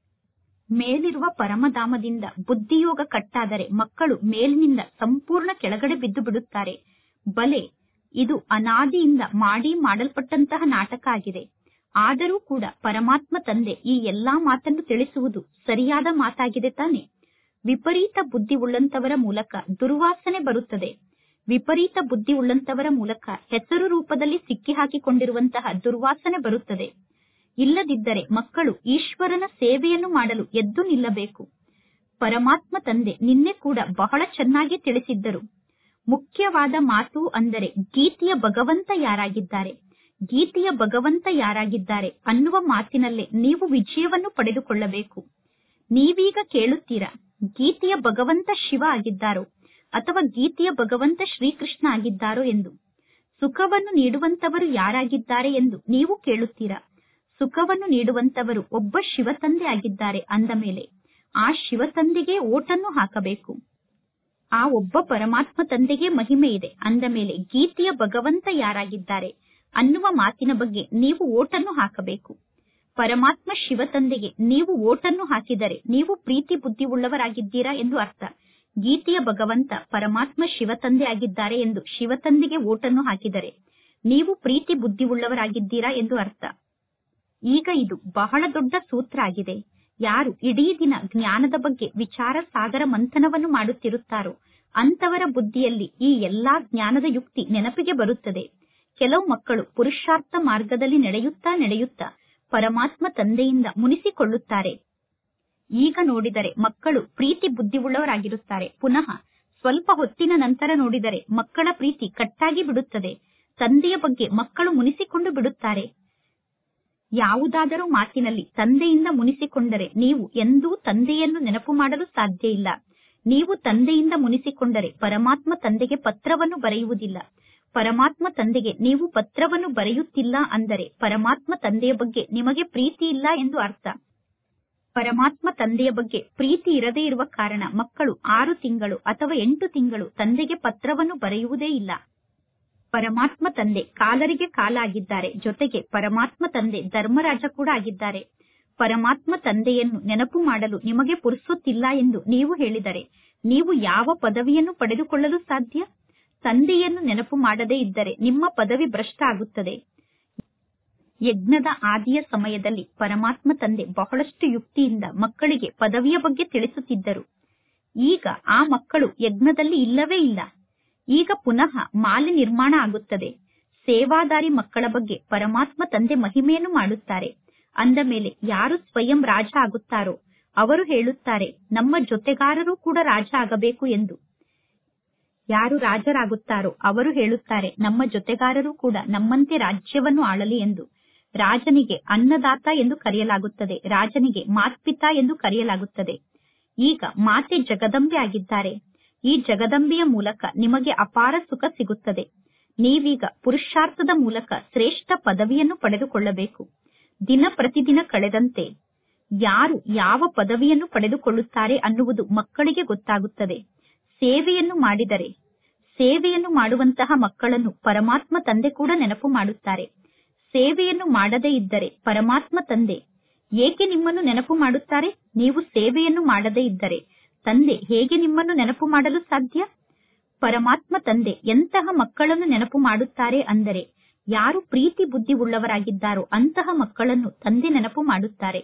ಮೇಲಿರುವ ಪರಮಧಾಮದಿಂದ ಬುದ್ಧಿಯೋಗ ಕಟ್ಟಾದರೆ ಮಕ್ಕಳು ಮೇಲಿನಿಂದ ಸಂಪೂರ್ಣ ಕೆಳಗಡೆ ಬಿದ್ದು ಬಿಡುತ್ತಾರೆ ಬಲೆ ಇದು ಅನಾದಿಯಿಂದ ಮಾಡಿ ಮಾಡಲ್ಪಟ್ಟಂತಹ ನಾಟಕ ಆಗಿದೆ ಆದರೂ ಕೂಡ ಪರಮಾತ್ಮ ತಂದೆ ಈ ಎಲ್ಲಾ ಮಾತನ್ನು ತಿಳಿಸುವುದು ಸರಿಯಾದ ಮಾತಾಗಿದೆ ತಾನೆ ವಿಪರೀತ ಬುದ್ಧಿ ಉಳ್ಳಂತವರ ಮೂಲಕ ದುರ್ವಾಸನೆ ಬರುತ್ತದೆ ವಿಪರೀತ ಬುದ್ಧಿ ಉಳ್ಳಂತವರ ಮೂಲಕ ಹೆಸರು ರೂಪದಲ್ಲಿ ಸಿಕ್ಕಿ ಹಾಕಿಕೊಂಡಿರುವಂತಹ ದುರ್ವಾಸನೆ ಬರುತ್ತದೆ ಇಲ್ಲದಿದ್ದರೆ ಮಕ್ಕಳು ಈಶ್ವರನ ಸೇವೆಯನ್ನು ಮಾಡಲು ಎದ್ದು ನಿಲ್ಲಬೇಕು ಪರಮಾತ್ಮ ತಂದೆ ನಿನ್ನೆ ಕೂಡ ಬಹಳ ಚೆನ್ನಾಗಿ ತಿಳಿಸಿದ್ದರು ಮುಖ್ಯವಾದ ಮಾತು ಅಂದರೆ ಗೀತೆಯ ಭಗವಂತ ಯಾರಾಗಿದ್ದಾರೆ ಗೀತೆಯ ಭಗವಂತ ಯಾರಾಗಿದ್ದಾರೆ ಅನ್ನುವ ಮಾತಿನಲ್ಲೇ ನೀವು ವಿಜಯವನ್ನು ಪಡೆದುಕೊಳ್ಳಬೇಕು ನೀವೀಗ ಕೇಳುತ್ತೀರಾ ಗೀತೆಯ ಭಗವಂತ ಶಿವ ಆಗಿದ್ದಾರೋ ಅಥವಾ ಗೀತೆಯ ಭಗವಂತ ಶ್ರೀಕೃಷ್ಣ ಆಗಿದ್ದಾರೋ ಎಂದು ಸುಖವನ್ನು ನೀಡುವಂತವರು ಯಾರಾಗಿದ್ದಾರೆ ಎಂದು ನೀವು ಕೇಳುತ್ತೀರಾ ಸುಖವನ್ನು ನೀಡುವಂತವರು ಒಬ್ಬ ಶಿವತಂದೆ ಆಗಿದ್ದಾರೆ ಅಂದ ಮೇಲೆ ಆ ಶಿವತಂದೆಗೆ ಓಟನ್ನು ಹಾಕಬೇಕು ಆ ಒಬ್ಬ ಪರಮಾತ್ಮ ತಂದೆಗೆ ಮಹಿಮೆ ಇದೆ ಅಂದ ಮೇಲೆ ಗೀತೆಯ ಭಗವಂತ ಯಾರಾಗಿದ್ದಾರೆ ಅನ್ನುವ ಮಾತಿನ ಬಗ್ಗೆ ನೀವು ಓಟನ್ನು ಹಾಕಬೇಕು ಪರಮಾತ್ಮ ಶಿವತಂದೆಗೆ ನೀವು ಓಟನ್ನು ಹಾಕಿದರೆ ನೀವು ಪ್ರೀತಿ ಬುದ್ಧಿ ಉಳ್ಳವರಾಗಿದ್ದೀರಾ ಎಂದು ಅರ್ಥ ಗೀತೆಯ ಭಗವಂತ ಪರಮಾತ್ಮ ಶಿವತಂದೆ ಆಗಿದ್ದಾರೆ ಎಂದು ಶಿವತಂದೆಗೆ ಓಟನ್ನು ಹಾಕಿದರೆ ನೀವು ಪ್ರೀತಿ ಬುದ್ಧಿ ಉಳ್ಳವರಾಗಿದ್ದೀರಾ ಎಂದು ಅರ್ಥ ಈಗ ಇದು ಬಹಳ ದೊಡ್ಡ ಸೂತ್ರ ಆಗಿದೆ ಯಾರು ಇಡೀ ದಿನ ಜ್ಞಾನದ ಬಗ್ಗೆ ವಿಚಾರ ಸಾಗರ ಮಂಥನವನ್ನು ಮಾಡುತ್ತಿರುತ್ತಾರೋ ಅಂತವರ ಬುದ್ಧಿಯಲ್ಲಿ ಈ ಎಲ್ಲಾ ಜ್ಞಾನದ ಯುಕ್ತಿ ನೆನಪಿಗೆ ಬರುತ್ತದೆ ಕೆಲವು ಮಕ್ಕಳು ಪುರುಷಾರ್ಥ ಮಾರ್ಗದಲ್ಲಿ ನಡೆಯುತ್ತಾ ನಡೆಯುತ್ತಾ ಪರಮಾತ್ಮ ತಂದೆಯಿಂದ ಮುನಿಸಿಕೊಳ್ಳುತ್ತಾರೆ ಈಗ ನೋಡಿದರೆ ಮಕ್ಕಳು ಪ್ರೀತಿ ಬುದ್ಧಿವುಳ್ಳವರಾಗಿರುತ್ತಾರೆ ಪುನಃ ಸ್ವಲ್ಪ ಹೊತ್ತಿನ ನಂತರ ನೋಡಿದರೆ ಮಕ್ಕಳ ಪ್ರೀತಿ ಕಟ್ಟಾಗಿ ಬಿಡುತ್ತದೆ ತಂದೆಯ ಬಗ್ಗೆ ಮಕ್ಕಳು ಮುನಿಸಿಕೊಂಡು ಬಿಡುತ್ತಾರೆ ಯಾವುದಾದರೂ ಮಾತಿನಲ್ಲಿ ತಂದೆಯಿಂದ ಮುನಿಸಿಕೊಂಡರೆ ನೀವು ಎಂದೂ ತಂದೆಯನ್ನು ನೆನಪು ಮಾಡಲು ಸಾಧ್ಯ ಇಲ್ಲ ನೀವು ತಂದೆಯಿಂದ ಮುನಿಸಿಕೊಂಡರೆ ಪರಮಾತ್ಮ ತಂದೆಗೆ ಪತ್ರವನ್ನು ಬರೆಯುವುದಿಲ್ಲ ಪರಮಾತ್ಮ ತಂದೆಗೆ ನೀವು ಪತ್ರವನ್ನು ಬರೆಯುತ್ತಿಲ್ಲ ಅಂದರೆ ಪರಮಾತ್ಮ ತಂದೆಯ ಬಗ್ಗೆ ನಿಮಗೆ ಪ್ರೀತಿ ಇಲ್ಲ ಎಂದು ಅರ್ಥ ಪರಮಾತ್ಮ ತಂದೆಯ ಬಗ್ಗೆ ಪ್ರೀತಿ ಇರದೇ ಇರುವ ಕಾರಣ ಮಕ್ಕಳು ಆರು ತಿಂಗಳು ಅಥವಾ ಎಂಟು ತಿಂಗಳು ತಂದೆಗೆ ಪತ್ರವನ್ನು ಬರೆಯುವುದೇ ಇಲ್ಲ ಪರಮಾತ್ಮ ತಂದೆ ಕಾಲರಿಗೆ ಕಾಲ ಆಗಿದ್ದಾರೆ ಜೊತೆಗೆ ಪರಮಾತ್ಮ ತಂದೆ ಧರ್ಮರಾಜ ಕೂಡ ಆಗಿದ್ದಾರೆ ಪರಮಾತ್ಮ ತಂದೆಯನ್ನು ನೆನಪು ಮಾಡಲು ನಿಮಗೆ ಪುರುಸೊತ್ತಿಲ್ಲ ಎಂದು ನೀವು ಹೇಳಿದರೆ ನೀವು ಯಾವ ಪದವಿಯನ್ನು ಪಡೆದುಕೊಳ್ಳಲು ಸಾಧ್ಯ ತಂದೆಯನ್ನು ನೆನಪು ಮಾಡದೇ ಇದ್ದರೆ ನಿಮ್ಮ ಪದವಿ ಭ್ರಷ್ಟ ಆಗುತ್ತದೆ ಯಜ್ಞದ ಆದಿಯ ಸಮಯದಲ್ಲಿ ಪರಮಾತ್ಮ ತಂದೆ ಬಹಳಷ್ಟು ಯುಕ್ತಿಯಿಂದ ಮಕ್ಕಳಿಗೆ ಪದವಿಯ ಬಗ್ಗೆ ತಿಳಿಸುತ್ತಿದ್ದರು ಈಗ ಆ ಮಕ್ಕಳು ಯಜ್ಞದಲ್ಲಿ ಇಲ್ಲವೇ ಇಲ್ಲ ಈಗ ಪುನಃ ಮಾಲೆ ನಿರ್ಮಾಣ ಆಗುತ್ತದೆ ಸೇವಾದಾರಿ ಮಕ್ಕಳ ಬಗ್ಗೆ ಪರಮಾತ್ಮ ತಂದೆ ಮಹಿಮೆಯನ್ನು ಮಾಡುತ್ತಾರೆ ಅಂದ ಮೇಲೆ ಯಾರು ಸ್ವಯಂ ರಾಜ ಆಗುತ್ತಾರೋ ಅವರು ಹೇಳುತ್ತಾರೆ ನಮ್ಮ ಜೊತೆಗಾರರು ಕೂಡ ರಾಜ ಆಗಬೇಕು ಎಂದು ಯಾರು ರಾಜರಾಗುತ್ತಾರೋ ಅವರು ಹೇಳುತ್ತಾರೆ ನಮ್ಮ ಜೊತೆಗಾರರು ಕೂಡ ನಮ್ಮಂತೆ ರಾಜ್ಯವನ್ನು ಆಳಲಿ ಎಂದು ರಾಜನಿಗೆ ಅನ್ನದಾತ ಎಂದು ಕರೆಯಲಾಗುತ್ತದೆ ರಾಜನಿಗೆ ಮಾತ್ಪಿತಾ ಎಂದು ಕರೆಯಲಾಗುತ್ತದೆ ಈಗ ಮಾತೆ ಜಗದಂಬೆ ಆಗಿದ್ದಾರೆ ಈ ಜಗದಂಬೆಯ ಮೂಲಕ ನಿಮಗೆ ಅಪಾರ ಸುಖ ಸಿಗುತ್ತದೆ ನೀವೀಗ ಪುರುಷಾರ್ಥದ ಮೂಲಕ ಶ್ರೇಷ್ಠ ಪದವಿಯನ್ನು ಪಡೆದುಕೊಳ್ಳಬೇಕು ದಿನ ಪ್ರತಿದಿನ ಕಳೆದಂತೆ ಯಾರು ಯಾವ ಪದವಿಯನ್ನು ಪಡೆದುಕೊಳ್ಳುತ್ತಾರೆ ಅನ್ನುವುದು ಮಕ್ಕಳಿಗೆ ಗೊತ್ತಾಗುತ್ತದೆ ಸೇವೆಯನ್ನು ಮಾಡಿದರೆ ಸೇವೆಯನ್ನು ಮಾಡುವಂತಹ ಮಕ್ಕಳನ್ನು ಪರಮಾತ್ಮ ತಂದೆ ಕೂಡ ನೆನಪು ಮಾಡುತ್ತಾರೆ ಸೇವೆಯನ್ನು ಮಾಡದೇ ಇದ್ದರೆ ಪರಮಾತ್ಮ ತಂದೆ ಏಕೆ ನಿಮ್ಮನ್ನು ನೆನಪು ಮಾಡುತ್ತಾರೆ ನೀವು ಸೇವೆಯನ್ನು ಮಾಡದೇ ಇದ್ದರೆ ತಂದೆ ಹೇಗೆ ನಿಮ್ಮನ್ನು ನೆನಪು ಮಾಡಲು ಸಾಧ್ಯ ಪರಮಾತ್ಮ ತಂದೆ ಎಂತಹ ಮಕ್ಕಳನ್ನು ನೆನಪು ಮಾಡುತ್ತಾರೆ ಅಂದರೆ ಯಾರು ಪ್ರೀತಿ ಬುದ್ಧಿ ಉಳ್ಳವರಾಗಿದ್ದಾರೋ ಅಂತಹ ಮಕ್ಕಳನ್ನು ತಂದೆ ನೆನಪು ಮಾಡುತ್ತಾರೆ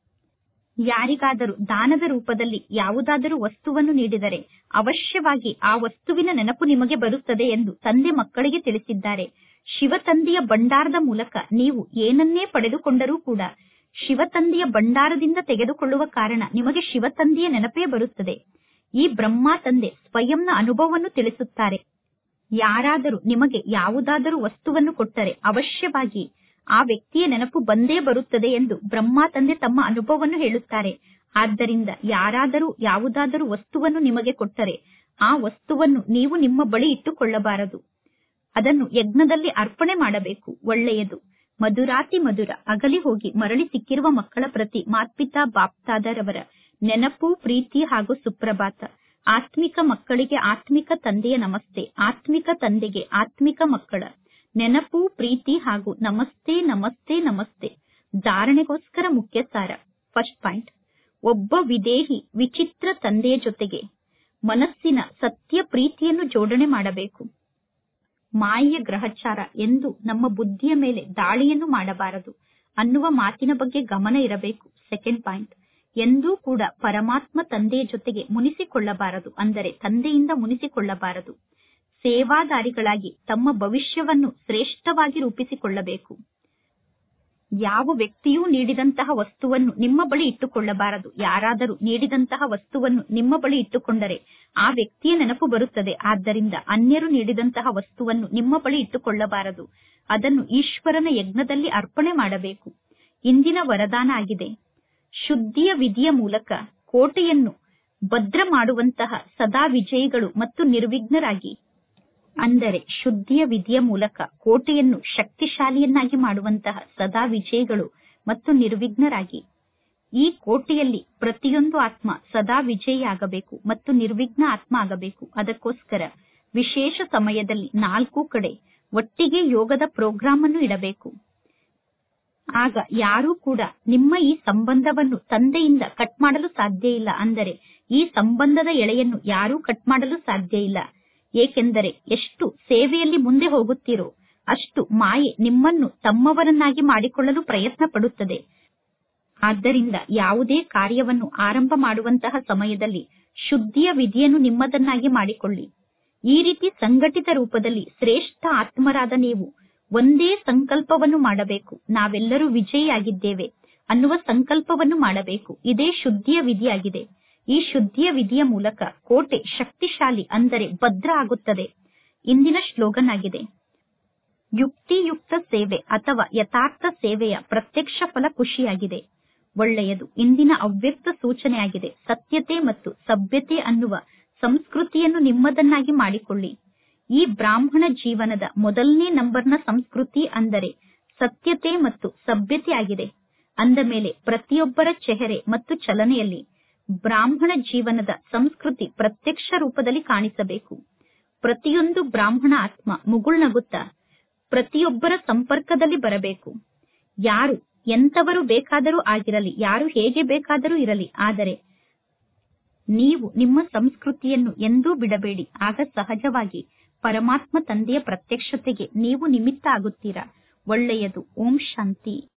ಯಾರಿಗಾದರೂ ದಾನದ ರೂಪದಲ್ಲಿ ಯಾವುದಾದರೂ ವಸ್ತುವನ್ನು ನೀಡಿದರೆ ಅವಶ್ಯವಾಗಿ ಆ ವಸ್ತುವಿನ ನೆನಪು ನಿಮಗೆ ಬರುತ್ತದೆ ಎಂದು ತಂದೆ ಮಕ್ಕಳಿಗೆ ತಿಳಿಸಿದ್ದಾರೆ ಶಿವತಂದೆಯ ಭಂಡಾರದ ಮೂಲಕ ನೀವು ಏನನ್ನೇ ಪಡೆದುಕೊಂಡರೂ ಕೂಡ ಶಿವತಂದೆಯ ಭಂಡಾರದಿಂದ ತೆಗೆದುಕೊಳ್ಳುವ ಕಾರಣ ನಿಮಗೆ ಶಿವತಂದೆಯ ನೆನಪೇ ಬರುತ್ತದೆ ಈ ಬ್ರಹ್ಮ ತಂದೆ ಸ್ವಯಂನ ಅನುಭವವನ್ನು ತಿಳಿಸುತ್ತಾರೆ ಯಾರಾದರೂ ನಿಮಗೆ ಯಾವುದಾದರೂ ವಸ್ತುವನ್ನು ಕೊಟ್ಟರೆ ಅವಶ್ಯವಾಗಿ ಆ ವ್ಯಕ್ತಿಯ ನೆನಪು ಬಂದೇ ಬರುತ್ತದೆ ಎಂದು ಬ್ರಹ್ಮ ತಂದೆ ತಮ್ಮ ಅನುಭವವನ್ನು ಹೇಳುತ್ತಾರೆ ಆದ್ದರಿಂದ ಯಾರಾದರೂ ಯಾವುದಾದರೂ ವಸ್ತುವನ್ನು ನಿಮಗೆ ಕೊಟ್ಟರೆ ಆ ವಸ್ತುವನ್ನು ನೀವು ನಿಮ್ಮ ಬಳಿ ಇಟ್ಟುಕೊಳ್ಳಬಾರದು ಅದನ್ನು ಯಜ್ಞದಲ್ಲಿ ಅರ್ಪಣೆ ಮಾಡಬೇಕು ಒಳ್ಳೆಯದು ಮಧುರಾತಿ ಮಧುರ ಅಗಲಿ ಹೋಗಿ ಮರಳಿ ಸಿಕ್ಕಿರುವ ಮಕ್ಕಳ ಪ್ರತಿ ಮಾತ್ಪಿತಾ ಬಾಪ್ತಾದರವರ ನೆನಪು ಪ್ರೀತಿ ಹಾಗೂ ಸುಪ್ರಭಾತ ಆತ್ಮಿಕ ಮಕ್ಕಳಿಗೆ ಆತ್ಮಿಕ ತಂದೆಯ ನಮಸ್ತೆ ಆತ್ಮಿಕ ತಂದೆಗೆ ಆತ್ಮಿಕ ಮಕ್ಕಳ ನೆನಪು ಪ್ರೀತಿ ಹಾಗೂ ನಮಸ್ತೆ ನಮಸ್ತೆ ನಮಸ್ತೆ ಧಾರಣೆಗೋಸ್ಕರ ಮುಖ್ಯ ಸಾರ ಫಸ್ಟ್ ಪಾಯಿಂಟ್ ಒಬ್ಬ ವಿದೇಹಿ ವಿಚಿತ್ರ ತಂದೆಯ ಜೊತೆಗೆ ಮನಸ್ಸಿನ ಸತ್ಯ ಪ್ರೀತಿಯನ್ನು ಜೋಡಣೆ ಮಾಡಬೇಕು ಮಾಯೆಯ ಗ್ರಹಚಾರ ಎಂದು ನಮ್ಮ ಬುದ್ಧಿಯ ಮೇಲೆ ದಾಳಿಯನ್ನು ಮಾಡಬಾರದು ಅನ್ನುವ ಮಾತಿನ ಬಗ್ಗೆ ಗಮನ ಇರಬೇಕು ಸೆಕೆಂಡ್ ಪಾಯಿಂಟ್ ಎಂದೂ ಕೂಡ ಪರಮಾತ್ಮ ತಂದೆಯ ಜೊತೆಗೆ ಮುನಿಸಿಕೊಳ್ಳಬಾರದು ಅಂದರೆ ತಂದೆಯಿಂದ ಮುನಿಸಿಕೊಳ್ಳಬಾರದು ಸೇವಾದಾರಿಗಳಾಗಿ ತಮ್ಮ ಭವಿಷ್ಯವನ್ನು ಶ್ರೇಷ್ಠವಾಗಿ ರೂಪಿಸಿಕೊಳ್ಳಬೇಕು ಯಾವ ವ್ಯಕ್ತಿಯೂ ನೀಡಿದಂತಹ ವಸ್ತುವನ್ನು ನಿಮ್ಮ ಬಳಿ ಇಟ್ಟುಕೊಳ್ಳಬಾರದು ಯಾರಾದರೂ ನೀಡಿದಂತಹ ವಸ್ತುವನ್ನು ನಿಮ್ಮ ಬಳಿ ಇಟ್ಟುಕೊಂಡರೆ ಆ ವ್ಯಕ್ತಿಯ ನೆನಪು ಬರುತ್ತದೆ ಆದ್ದರಿಂದ ಅನ್ಯರು ನೀಡಿದಂತಹ ವಸ್ತುವನ್ನು ನಿಮ್ಮ ಬಳಿ ಇಟ್ಟುಕೊಳ್ಳಬಾರದು ಅದನ್ನು ಈಶ್ವರನ ಯಜ್ಞದಲ್ಲಿ ಅರ್ಪಣೆ ಮಾಡಬೇಕು ಇಂದಿನ ವರದಾನ ಆಗಿದೆ ಶುದ್ಧಿಯ ವಿಧಿಯ ಮೂಲಕ ಕೋಟೆಯನ್ನು ಭದ್ರ ಮಾಡುವಂತಹ ಸದಾ ವಿಜಯಿಗಳು ಮತ್ತು ನಿರ್ವಿಘ್ನರಾಗಿ ಅಂದರೆ ಶುದ್ಧಿಯ ವಿಧಿಯ ಮೂಲಕ ಕೋಟೆಯನ್ನು ಶಕ್ತಿಶಾಲಿಯನ್ನಾಗಿ ಮಾಡುವಂತಹ ಸದಾ ವಿಜಯಿಗಳು ಮತ್ತು ನಿರ್ವಿಘ್ನರಾಗಿ ಈ ಕೋಟೆಯಲ್ಲಿ ಪ್ರತಿಯೊಂದು ಆತ್ಮ ಸದಾ ವಿಜಯಿಯಾಗಬೇಕು ಮತ್ತು ನಿರ್ವಿಘ್ನ ಆತ್ಮ ಆಗಬೇಕು ಅದಕ್ಕೋಸ್ಕರ ವಿಶೇಷ ಸಮಯದಲ್ಲಿ ನಾಲ್ಕು ಕಡೆ ಒಟ್ಟಿಗೆ ಯೋಗದ ಪ್ರೋಗ್ರಾಂ ಅನ್ನು ಇಡಬೇಕು ಆಗ ಯಾರೂ ಕೂಡ ನಿಮ್ಮ ಈ ಸಂಬಂಧವನ್ನು ತಂದೆಯಿಂದ ಕಟ್ ಮಾಡಲು ಸಾಧ್ಯ ಇಲ್ಲ ಅಂದರೆ ಈ ಸಂಬಂಧದ ಎಳೆಯನ್ನು ಯಾರೂ ಕಟ್ ಮಾಡಲು ಸಾಧ್ಯ ಇಲ್ಲ ಏಕೆಂದರೆ ಎಷ್ಟು ಸೇವೆಯಲ್ಲಿ ಮುಂದೆ ಹೋಗುತ್ತೀರೋ ಅಷ್ಟು ಮಾಯೆ ನಿಮ್ಮನ್ನು ತಮ್ಮವರನ್ನಾಗಿ ಮಾಡಿಕೊಳ್ಳಲು ಪ್ರಯತ್ನ ಪಡುತ್ತದೆ ಆದ್ದರಿಂದ ಯಾವುದೇ ಕಾರ್ಯವನ್ನು ಆರಂಭ ಮಾಡುವಂತಹ ಸಮಯದಲ್ಲಿ ಶುದ್ಧಿಯ ವಿಧಿಯನ್ನು ನಿಮ್ಮದನ್ನಾಗಿ ಮಾಡಿಕೊಳ್ಳಿ ಈ ರೀತಿ ಸಂಘಟಿತ ರೂಪದಲ್ಲಿ ಶ್ರೇಷ್ಠ ಆತ್ಮರಾದ ನೀವು ಒಂದೇ ಸಂಕಲ್ಪವನ್ನು ಮಾಡಬೇಕು ನಾವೆಲ್ಲರೂ ವಿಜಯಿಯಾಗಿದ್ದೇವೆ ಅನ್ನುವ ಸಂಕಲ್ಪವನ್ನು ಮಾಡಬೇಕು ಇದೇ ಶುದ್ಧಿಯ ವಿಧಿಯಾಗಿದೆ ಈ ಶುದ್ಧಿಯ ವಿಧಿಯ ಮೂಲಕ ಕೋಟೆ ಶಕ್ತಿಶಾಲಿ ಅಂದರೆ ಭದ್ರ ಆಗುತ್ತದೆ ಇಂದಿನ ಶ್ಲೋಗನ್ ಆಗಿದೆ ಯುಕ್ತಿಯುಕ್ತ ಸೇವೆ ಅಥವಾ ಯಥಾರ್ಥ ಸೇವೆಯ ಪ್ರತ್ಯಕ್ಷ ಫಲ ಖುಷಿಯಾಗಿದೆ ಒಳ್ಳೆಯದು ಇಂದಿನ ಅವ್ಯಕ್ತ ಸೂಚನೆಯಾಗಿದೆ ಸತ್ಯತೆ ಮತ್ತು ಸಭ್ಯತೆ ಅನ್ನುವ ಸಂಸ್ಕೃತಿಯನ್ನು ನಿಮ್ಮದನ್ನಾಗಿ ಮಾಡಿಕೊಳ್ಳಿ ಈ ಬ್ರಾಹ್ಮಣ ಜೀವನದ ಮೊದಲನೇ ನಂಬರ್ನ ಸಂಸ್ಕೃತಿ ಅಂದರೆ ಸತ್ಯತೆ ಮತ್ತು ಸಭ್ಯತೆ ಆಗಿದೆ ಅಂದ ಮೇಲೆ ಪ್ರತಿಯೊಬ್ಬರ ಚೆಹರೆ ಮತ್ತು ಚಲನೆಯಲ್ಲಿ ಬ್ರಾಹ್ಮಣ ಜೀವನದ ಸಂಸ್ಕೃತಿ ಪ್ರತ್ಯಕ್ಷ ರೂಪದಲ್ಲಿ ಕಾಣಿಸಬೇಕು ಪ್ರತಿಯೊಂದು ಬ್ರಾಹ್ಮಣ ಆತ್ಮ ಮುಗುಳ್ನಗುತ್ತಾ ಪ್ರತಿಯೊಬ್ಬರ ಸಂಪರ್ಕದಲ್ಲಿ ಬರಬೇಕು ಯಾರು ಎಂತವರು ಬೇಕಾದರೂ ಆಗಿರಲಿ ಯಾರು ಹೇಗೆ ಬೇಕಾದರೂ ಇರಲಿ ಆದರೆ ನೀವು ನಿಮ್ಮ ಸಂಸ್ಕೃತಿಯನ್ನು ಎಂದೂ ಬಿಡಬೇಡಿ ಆಗ ಸಹಜವಾಗಿ ಪರಮಾತ್ಮ ತಂದೆಯ ಪ್ರತ್ಯಕ್ಷತೆಗೆ ನೀವು ನಿಮಿತ್ತ ಆಗುತ್ತೀರಾ ಒಳ್ಳೆಯದು ಓಂ ಶಾಂತಿ